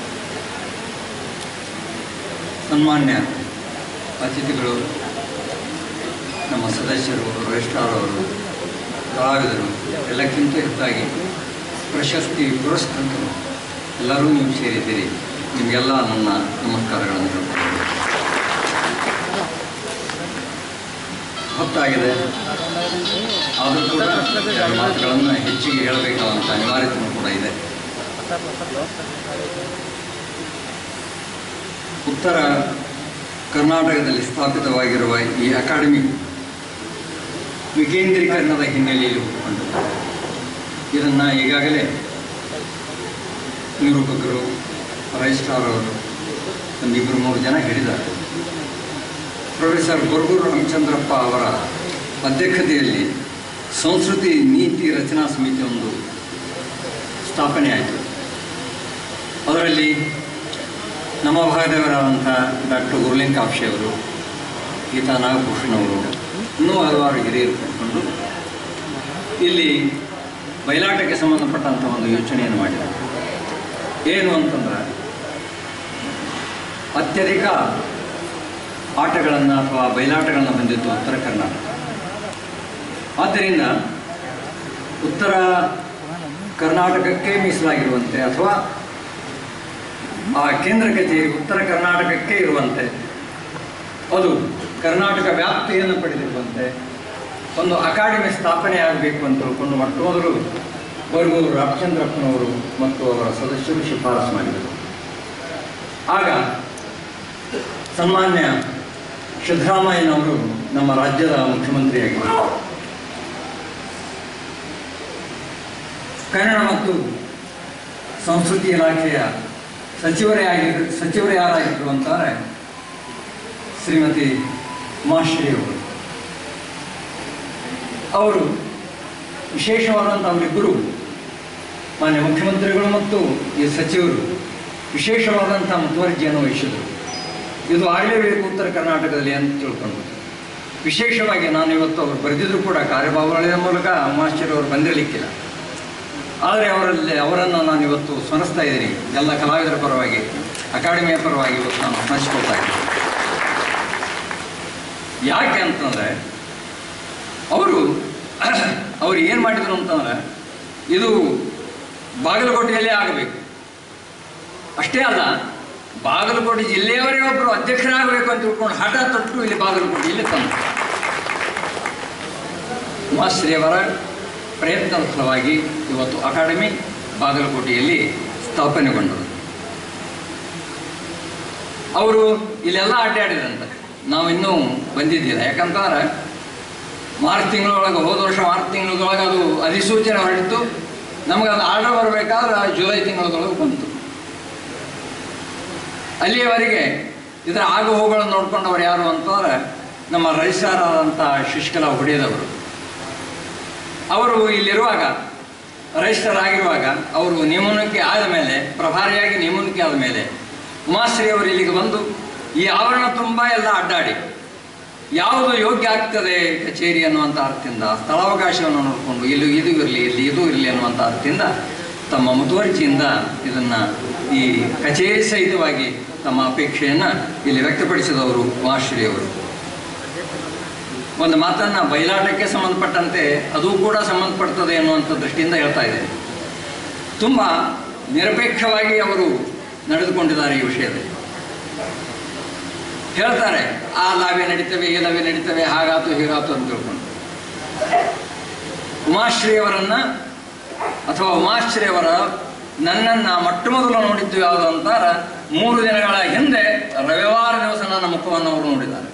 ಸನ್ಮಾನ್ಯ ಅತಿಥಿಗಳು ನಮ್ಮ ಸದಸ್ಯರು ರಿಜಿಸ್ಟ್ರಾರ್ ಅವರು ಕಲಾವಿದರು ಎಲ್ಲಕ್ಕಿಂತ ಹೆಚ್ಚಾಗಿ ಪ್ರಶಸ್ತಿ ಪುರಸ್ಕೃತರು ಎಲ್ಲರೂ ನೀವು ಸೇರಿದ್ದೀರಿ ನಿಮಗೆಲ್ಲ ನನ್ನ ನಮಸ್ಕಾರಗಳನ್ನು ಹೇಳ್ತೇನೆ ಹೊತ್ತಾಗಿದೆ ಆದರೂ ಕೂಡ ಎರಡು ಮಾತುಗಳನ್ನು ಹೆಚ್ಚಿಗೆ ಹೇಳಬೇಕಾದಂಥ ಅನಿವಾರ್ಯತೆಯೂ ಕೂಡ ಇದೆ ಉತ್ತರ ಕರ್ನಾಟಕದಲ್ಲಿ ಸ್ಥಾಪಿತವಾಗಿರುವ ಈ ಅಕಾಡೆಮಿ ವಿಕೇಂದ್ರೀಕರಣದ ಹಿನ್ನೆಲೆಯಲ್ಲಿ ಹುಟ್ಟುಕೊಂಡಿದೆ ಇದನ್ನು ಈಗಾಗಲೇ ನಿರೂಪಕರು ರಜಿಸ್ಟ್ರಾರ್ ಅವರು ಒಂದಿಬ್ಬರು ಮೂರು ಜನ ಹೇಳಿದ್ದಾರೆ ಪ್ರೊಫೆಸರ್ ಗೊರಗೂರು ರಾಮಚಂದ್ರಪ್ಪ ಅವರ ಅಧ್ಯಕ್ಷತೆಯಲ್ಲಿ ಸಂಸ್ಕೃತಿ ನೀತಿ ರಚನಾ ಸಮಿತಿ ಒಂದು ಸ್ಥಾಪನೆ ಆಯಿತು ಅದರಲ್ಲಿ ನಮ್ಮ ಭಾಗದವರಾದಂಥ ಡಾಕ್ಟರ್ ಗುರುಲಿಂಗ್ ಕಾಪ್ಶೆ ಅವರು ಗೀತಾ ನಾಗಭೂಷಣ್ ಅವರು ಇನ್ನೂ ಹಲವಾರು ಹಿರಿಯರು ಕರ್ಕೊಂಡು ಇಲ್ಲಿ ಬಯಲಾಟಕ್ಕೆ ಸಂಬಂಧಪಟ್ಟಂಥ ಒಂದು ಯೋಚನೆಯನ್ನು ಮಾಡಿದ್ದಾರೆ ಏನು ಅಂತಂದ್ರೆ ಅತ್ಯಧಿಕ ಆಟಗಳನ್ನು ಅಥವಾ ಬಯಲಾಟಗಳನ್ನು ಹೊಂದಿತ್ತು ಉತ್ತರ ಕರ್ನಾಟಕ ಆದ್ದರಿಂದ ಉತ್ತರ ಕರ್ನಾಟಕಕ್ಕೆ ಮೀಸಲಾಗಿರುವಂತೆ ಅಥವಾ ಆ ಕೇಂದ್ರ ಕಚೇರಿ ಉತ್ತರ ಕರ್ನಾಟಕಕ್ಕೆ ಇರುವಂತೆ ಅದು ಕರ್ನಾಟಕ ವ್ಯಾಪ್ತಿಯನ್ನು ಪಡೆದಿರುವಂತೆ ಒಂದು ಅಕಾಡೆಮಿ ಸ್ಥಾಪನೆ ಆಗಬೇಕು ಅಂತ ತಿಳ್ಕೊಂಡು ಮೊಟ್ಟ ಮೊದಲು ಬರ್ಗೂರು ರಾಮಚಂದ್ರಪ್ಪನವರು ಮತ್ತು ಅವರ ಸದಸ್ಯರು ಶಿಫಾರಸು ಮಾಡಿದರು ಆಗ ಸನ್ಮಾನ್ಯ ಸಿದ್ದರಾಮಯ್ಯನವರು ನಮ್ಮ ರಾಜ್ಯದ ಮುಖ್ಯಮಂತ್ರಿಯಾಗಿದ್ದರು ಕನ್ನಡ ಮತ್ತು ಸಂಸ್ಕೃತಿ ಇಲಾಖೆಯ ಸಚಿವರೇ ಆಗಿದ್ರು ಸಚಿವರೇ ಯಾರಾಗಿದ್ರು ಅಂತಾರೆ ಶ್ರೀಮತಿ ಉಮಾಶ್ರೀ ಅವರು ಅವರು ವಿಶೇಷವಾದಂಥ ಅವರಿಬ್ಬರು ಮಾನ್ಯ ಮುಖ್ಯಮಂತ್ರಿಗಳು ಮತ್ತು ಈ ಸಚಿವರು ವಿಶೇಷವಾದಂಥ ಮುತುವರ್ಜಿಯನ್ನು ವಹಿಸಿದರು ಇದು ಆಗಲೇಬೇಕು ಉತ್ತರ ಕರ್ನಾಟಕದಲ್ಲಿ ಅಂತ ತಿಳ್ಕೊಂಡು ವಿಶೇಷವಾಗಿ ನಾನು ಇವತ್ತು ಅವರು ಬರೆದಿದ್ರು ಕೂಡ ಕಾರ್ಯಭಾವಗಳ ಮೂಲಕ ಉಮಾಶ್ಚರ್ಯ ಅವರು ಬಂದಿರಲಿಕ್ಕಿಲ್ಲ ಆದರೆ ಅವರಲ್ಲಿ ಅವರನ್ನು ನಾನು ಇವತ್ತು ಸ್ಮರಿಸ್ತಾ ಇದ್ದೀನಿ ಎಲ್ಲ ಕಲಾವಿದರ ಪರವಾಗಿ ಅಕಾಡೆಮಿಯ ಪರವಾಗಿ ಇವತ್ತು ನಾನು ಸ್ಮರಿಸ್ಕೊಳ್ತಾ ಇದ್ದೀನಿ ಯಾಕೆ ಅಂತಂದರೆ ಅವರು ಅವ್ರು ಏನು ಮಾಡಿದರು ಅಂತಂದ್ರೆ ಇದು ಬಾಗಲಕೋಟೆಯಲ್ಲೇ ಆಗಬೇಕು ಅಷ್ಟೇ ಅಲ್ಲ ಬಾಗಲಕೋಟೆ ಜಿಲ್ಲೆಯವರೇ ಒಬ್ಬರು ಅಧ್ಯಕ್ಷರಾಗಬೇಕು ಅಂತ ತಿಳ್ಕೊಂಡು ಹಠ ತೊಟ್ಟು ಇಲ್ಲಿ ಬಾಗಲಕೋಟೆಯಲ್ಲಿ ತಂದರು ಉಮಾಶ್ರೀಯವರ ಪ್ರಯತ್ನದ ಫಲವಾಗಿ ಇವತ್ತು ಅಕಾಡೆಮಿ ಬಾಗಲಕೋಟೆಯಲ್ಲಿ ಸ್ಥಾಪನೆಗೊಂಡರು ಅವರು ಇಲ್ಲೆಲ್ಲ ಅಡ್ಡಾಡಿದ್ರಂತೆ ನಾವು ಇನ್ನೂ ಬಂದಿದ್ದಿಲ್ಲ ಯಾಕಂತಂದ್ರೆ ಮಾರ್ಚ್ ತಿಂಗಳೊಳಗೆ ಹೋದ ವರ್ಷ ಮಾರ್ಚ್ ತಿಂಗಳೊಳಗೆ ಅದು ಅಧಿಸೂಚನೆ ಹೊರಡಿತ್ತು ನಮಗೆ ಅದು ಆರ್ಡರ್ ಬರಬೇಕಾದ್ರೆ ಜುಲೈ ತಿಂಗಳೊಳಗೆ ಬಂತು ಅಲ್ಲಿಯವರೆಗೆ ಇದರ ಆಗು ಹೋಗುಗಳನ್ನು ನೋಡ್ಕೊಂಡವರು ಯಾರು ಅಂತಂದ್ರೆ ನಮ್ಮ ರಜಿಸ್ಟ್ರಾರ್ ಆದಂಥ ಶಶಿಕಲಾ ಹುಡೇದವರು ಅವರು ಇಲ್ಲಿರುವಾಗ ರಜಿಸ್ಟರ್ ಆಗಿರುವಾಗ ಅವರು ನೇಮಣಿಕೆ ಆದ ಮೇಲೆ ಪ್ರಭಾರಿಯಾಗಿ ನೇಮಣಿಕೆ ಆದ ಮೇಲೆ ಉಮಾಶ್ರೀ ಅವರು ಇಲ್ಲಿಗೆ ಬಂದು ಈ ಆವರಣ ತುಂಬ ಎಲ್ಲ ಅಡ್ಡಾಡಿ ಯಾವುದು ಯೋಗ್ಯ ಆಗ್ತದೆ ಕಚೇರಿ ಅನ್ನುವಂಥ ಅರ್ಥದಿಂದ ಸ್ಥಳಾವಕಾಶವನ್ನು ನೋಡಿಕೊಂಡು ಇಲ್ಲಿ ಇದು ಇರಲಿ ಇಲ್ಲಿ ಇದು ಇರಲಿ ಅನ್ನುವಂಥ ಅರ್ಥದಿಂದ ತಮ್ಮ ಮುತುವರ್ಜಿಯಿಂದ ಇದನ್ನು ಈ ಕಚೇರಿ ಸಹಿತವಾಗಿ ತಮ್ಮ ಅಪೇಕ್ಷೆಯನ್ನು ಇಲ್ಲಿ ವ್ಯಕ್ತಪಡಿಸಿದವರು ಉಮಾಶ್ರೀ ಅವರು ಒಂದು ಮಾತನ್ನು ಬಯಲಾಟಕ್ಕೆ ಸಂಬಂಧಪಟ್ಟಂತೆ ಅದು ಕೂಡ ಸಂಬಂಧಪಡ್ತದೆ ಅನ್ನುವಂಥ ದೃಷ್ಟಿಯಿಂದ ಹೇಳ್ತಾ ಇದ್ದೇನೆ ತುಂಬ ನಿರಪೇಕ್ಷವಾಗಿ ಅವರು ನಡೆದುಕೊಂಡಿದ್ದಾರೆ ಈ ವಿಷಯದಲ್ಲಿ ಹೇಳ್ತಾರೆ ಆ ಲಾವೆ ನಡೀತವೆ ಈ ಲಾವೆ ನಡೀತವೆ ಹಾಗಾತು ಹೀಗಾತು ಅಂತ ತಿಳ್ಕೊಂಡು ಉಮಾಶ್ರೀಯವರನ್ನ ಅಥವಾ ಉಮಾಶ್ರೀಯವರ ನನ್ನನ್ನು ಮೊಟ್ಟ ಮೊದಲು ನೋಡಿದ್ದು ಯಾವುದು ಅಂತಾರ ಮೂರು ದಿನಗಳ ಹಿಂದೆ ರವಿವಾರ ದಿವಸ ನನ್ನ ಮುಖವನ್ನು ಅವರು ನೋಡಿದ್ದಾರೆ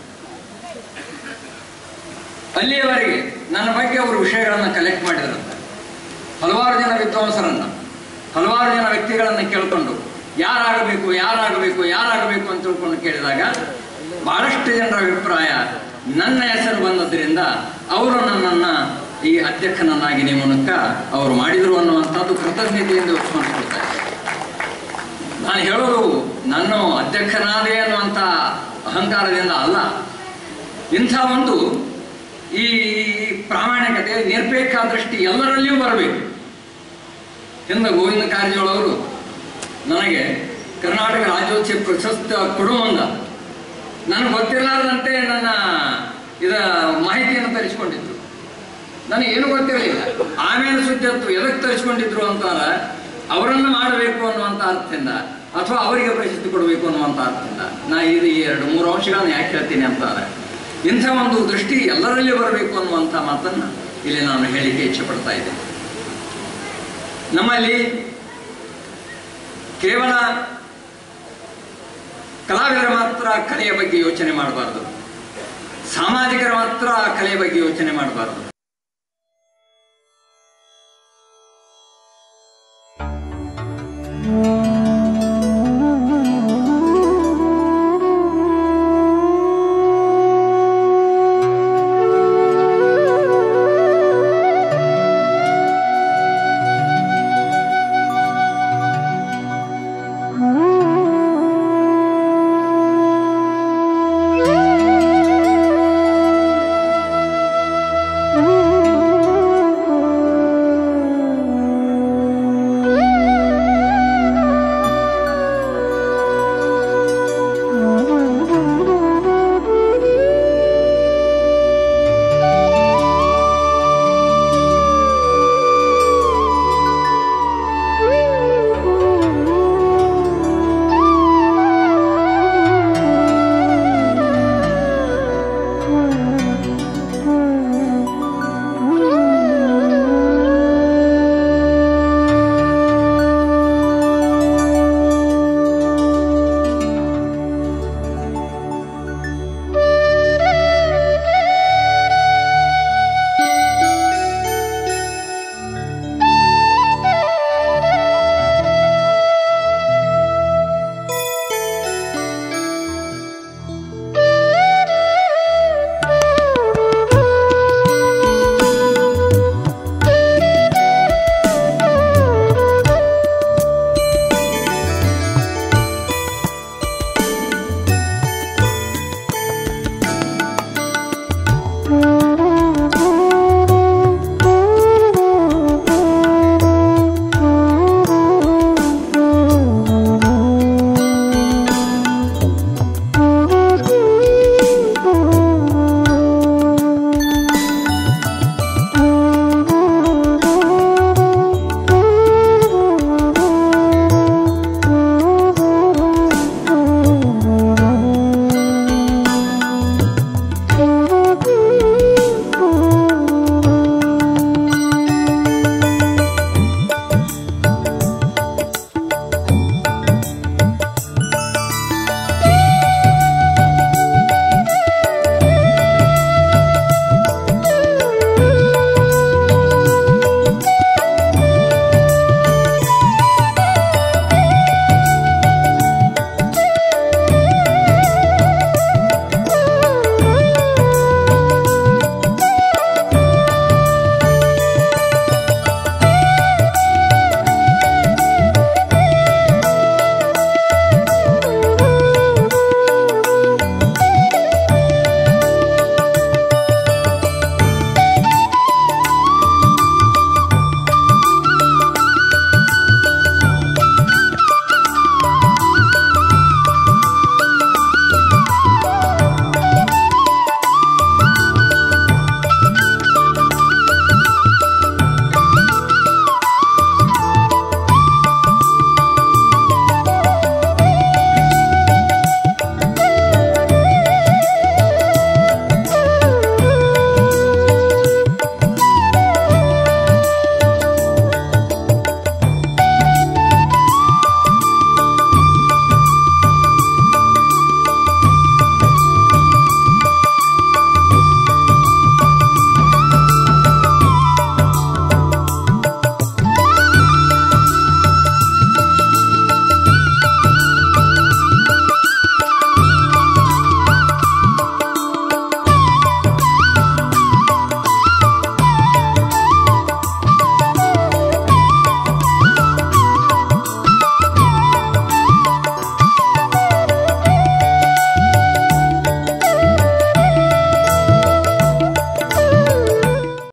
ಅಲ್ಲಿಯವರೆಗೆ ನನ್ನ ಬಗ್ಗೆ ಅವರು ವಿಷಯಗಳನ್ನು ಕಲೆಕ್ಟ್ ಮಾಡಿದ್ರಂತೆ ಹಲವಾರು ಜನ ವಿದ್ವಾಂಸರನ್ನ ಹಲವಾರು ಜನ ವ್ಯಕ್ತಿಗಳನ್ನು ಕೇಳಿಕೊಂಡು ಯಾರಾಗಬೇಕು ಯಾರಾಗಬೇಕು ಯಾರಾಗಬೇಕು ಅಂತ ತಿಳ್ಕೊಂಡು ಕೇಳಿದಾಗ ಬಹಳಷ್ಟು ಜನರ ಅಭಿಪ್ರಾಯ ನನ್ನ ಹೆಸರು ಬಂದದ್ರಿಂದ ಅವರು ನನ್ನನ್ನು ಈ ಅಧ್ಯಕ್ಷನನ್ನಾಗಿ ನೇಮನಕ್ಕ ಅವರು ಮಾಡಿದರು ಅನ್ನುವಂಥದ್ದು ಕೃತಜ್ಞತೆಯಿಂದ ಸ್ಮರಿಸ್ಕೊಳ್ತಾ ಇದ್ದಾರೆ ನಾನು ಹೇಳೋದು ನನ್ನ ಅಧ್ಯಕ್ಷನಾದೆ ಅನ್ನುವಂಥ ಅಹಂಕಾರದಿಂದ ಅಲ್ಲ ಇಂಥ ಒಂದು ಈ ಪ್ರಾಮಾಣಿಕತೆ ನಿರಪೇಕ್ಷ ದೃಷ್ಟಿ ಎಲ್ಲರಲ್ಲಿಯೂ ಬರಬೇಕು ಹಿಂದೆ ಗೋವಿಂದ ಕಾರಜೋಳವರು ನನಗೆ ಕರ್ನಾಟಕ ರಾಜ್ಯೋತ್ಸವ ಪ್ರಶಸ್ತಿ ಕೊಡುವಂದ ನನಗೆ ಗೊತ್ತಿರಲಾರದಂತೆ ನನ್ನ ಇದ ಮಾಹಿತಿಯನ್ನು ತರಿಸ್ಕೊಂಡಿದ್ರು ನನಗೇನು ಗೊತ್ತಿರಲಿಲ್ಲ ಆಮೇಲೆ ಸುದ್ದಿ ಹತ್ತು ಎದಕ್ಕೆ ತರಿಸ್ಕೊಂಡಿದ್ರು ಅಂತಾರೆ ಅವರನ್ನು ಮಾಡಬೇಕು ಅನ್ನುವಂಥ ಅರ್ಥದಿಂದ ಅಥವಾ ಅವರಿಗೆ ಪ್ರಶಸ್ತಿ ಕೊಡಬೇಕು ಅನ್ನುವಂಥ ಅರ್ಥದಿಂದ ನಾ ಇದು ಈ ಎರಡು ಮೂರು ಅಂಶಗಳನ್ನು ಯಾಕೆ ಹೇಳ್ತೀನಿ ಅಂತಾರೆ ಇಂಥ ಒಂದು ದೃಷ್ಟಿ ಎಲ್ಲರಲ್ಲಿ ಬರಬೇಕು ಅನ್ನುವಂಥ ಮಾತನ್ನು ಇಲ್ಲಿ ನಾನು ಹೇಳಿಕೆ ಇಚ್ಛೆ ಪಡ್ತಾ ಇದ್ದೇನೆ ನಮ್ಮಲ್ಲಿ ಕೇವಲ ಕಲಾವಿದರ ಮಾತ್ರ ಕಲೆಯ ಬಗ್ಗೆ ಯೋಚನೆ ಮಾಡಬಾರ್ದು ಸಾಮಾಜಿಕರ ಮಾತ್ರ ಕಲೆಯ ಬಗ್ಗೆ ಯೋಚನೆ ಮಾಡಬಾರ್ದು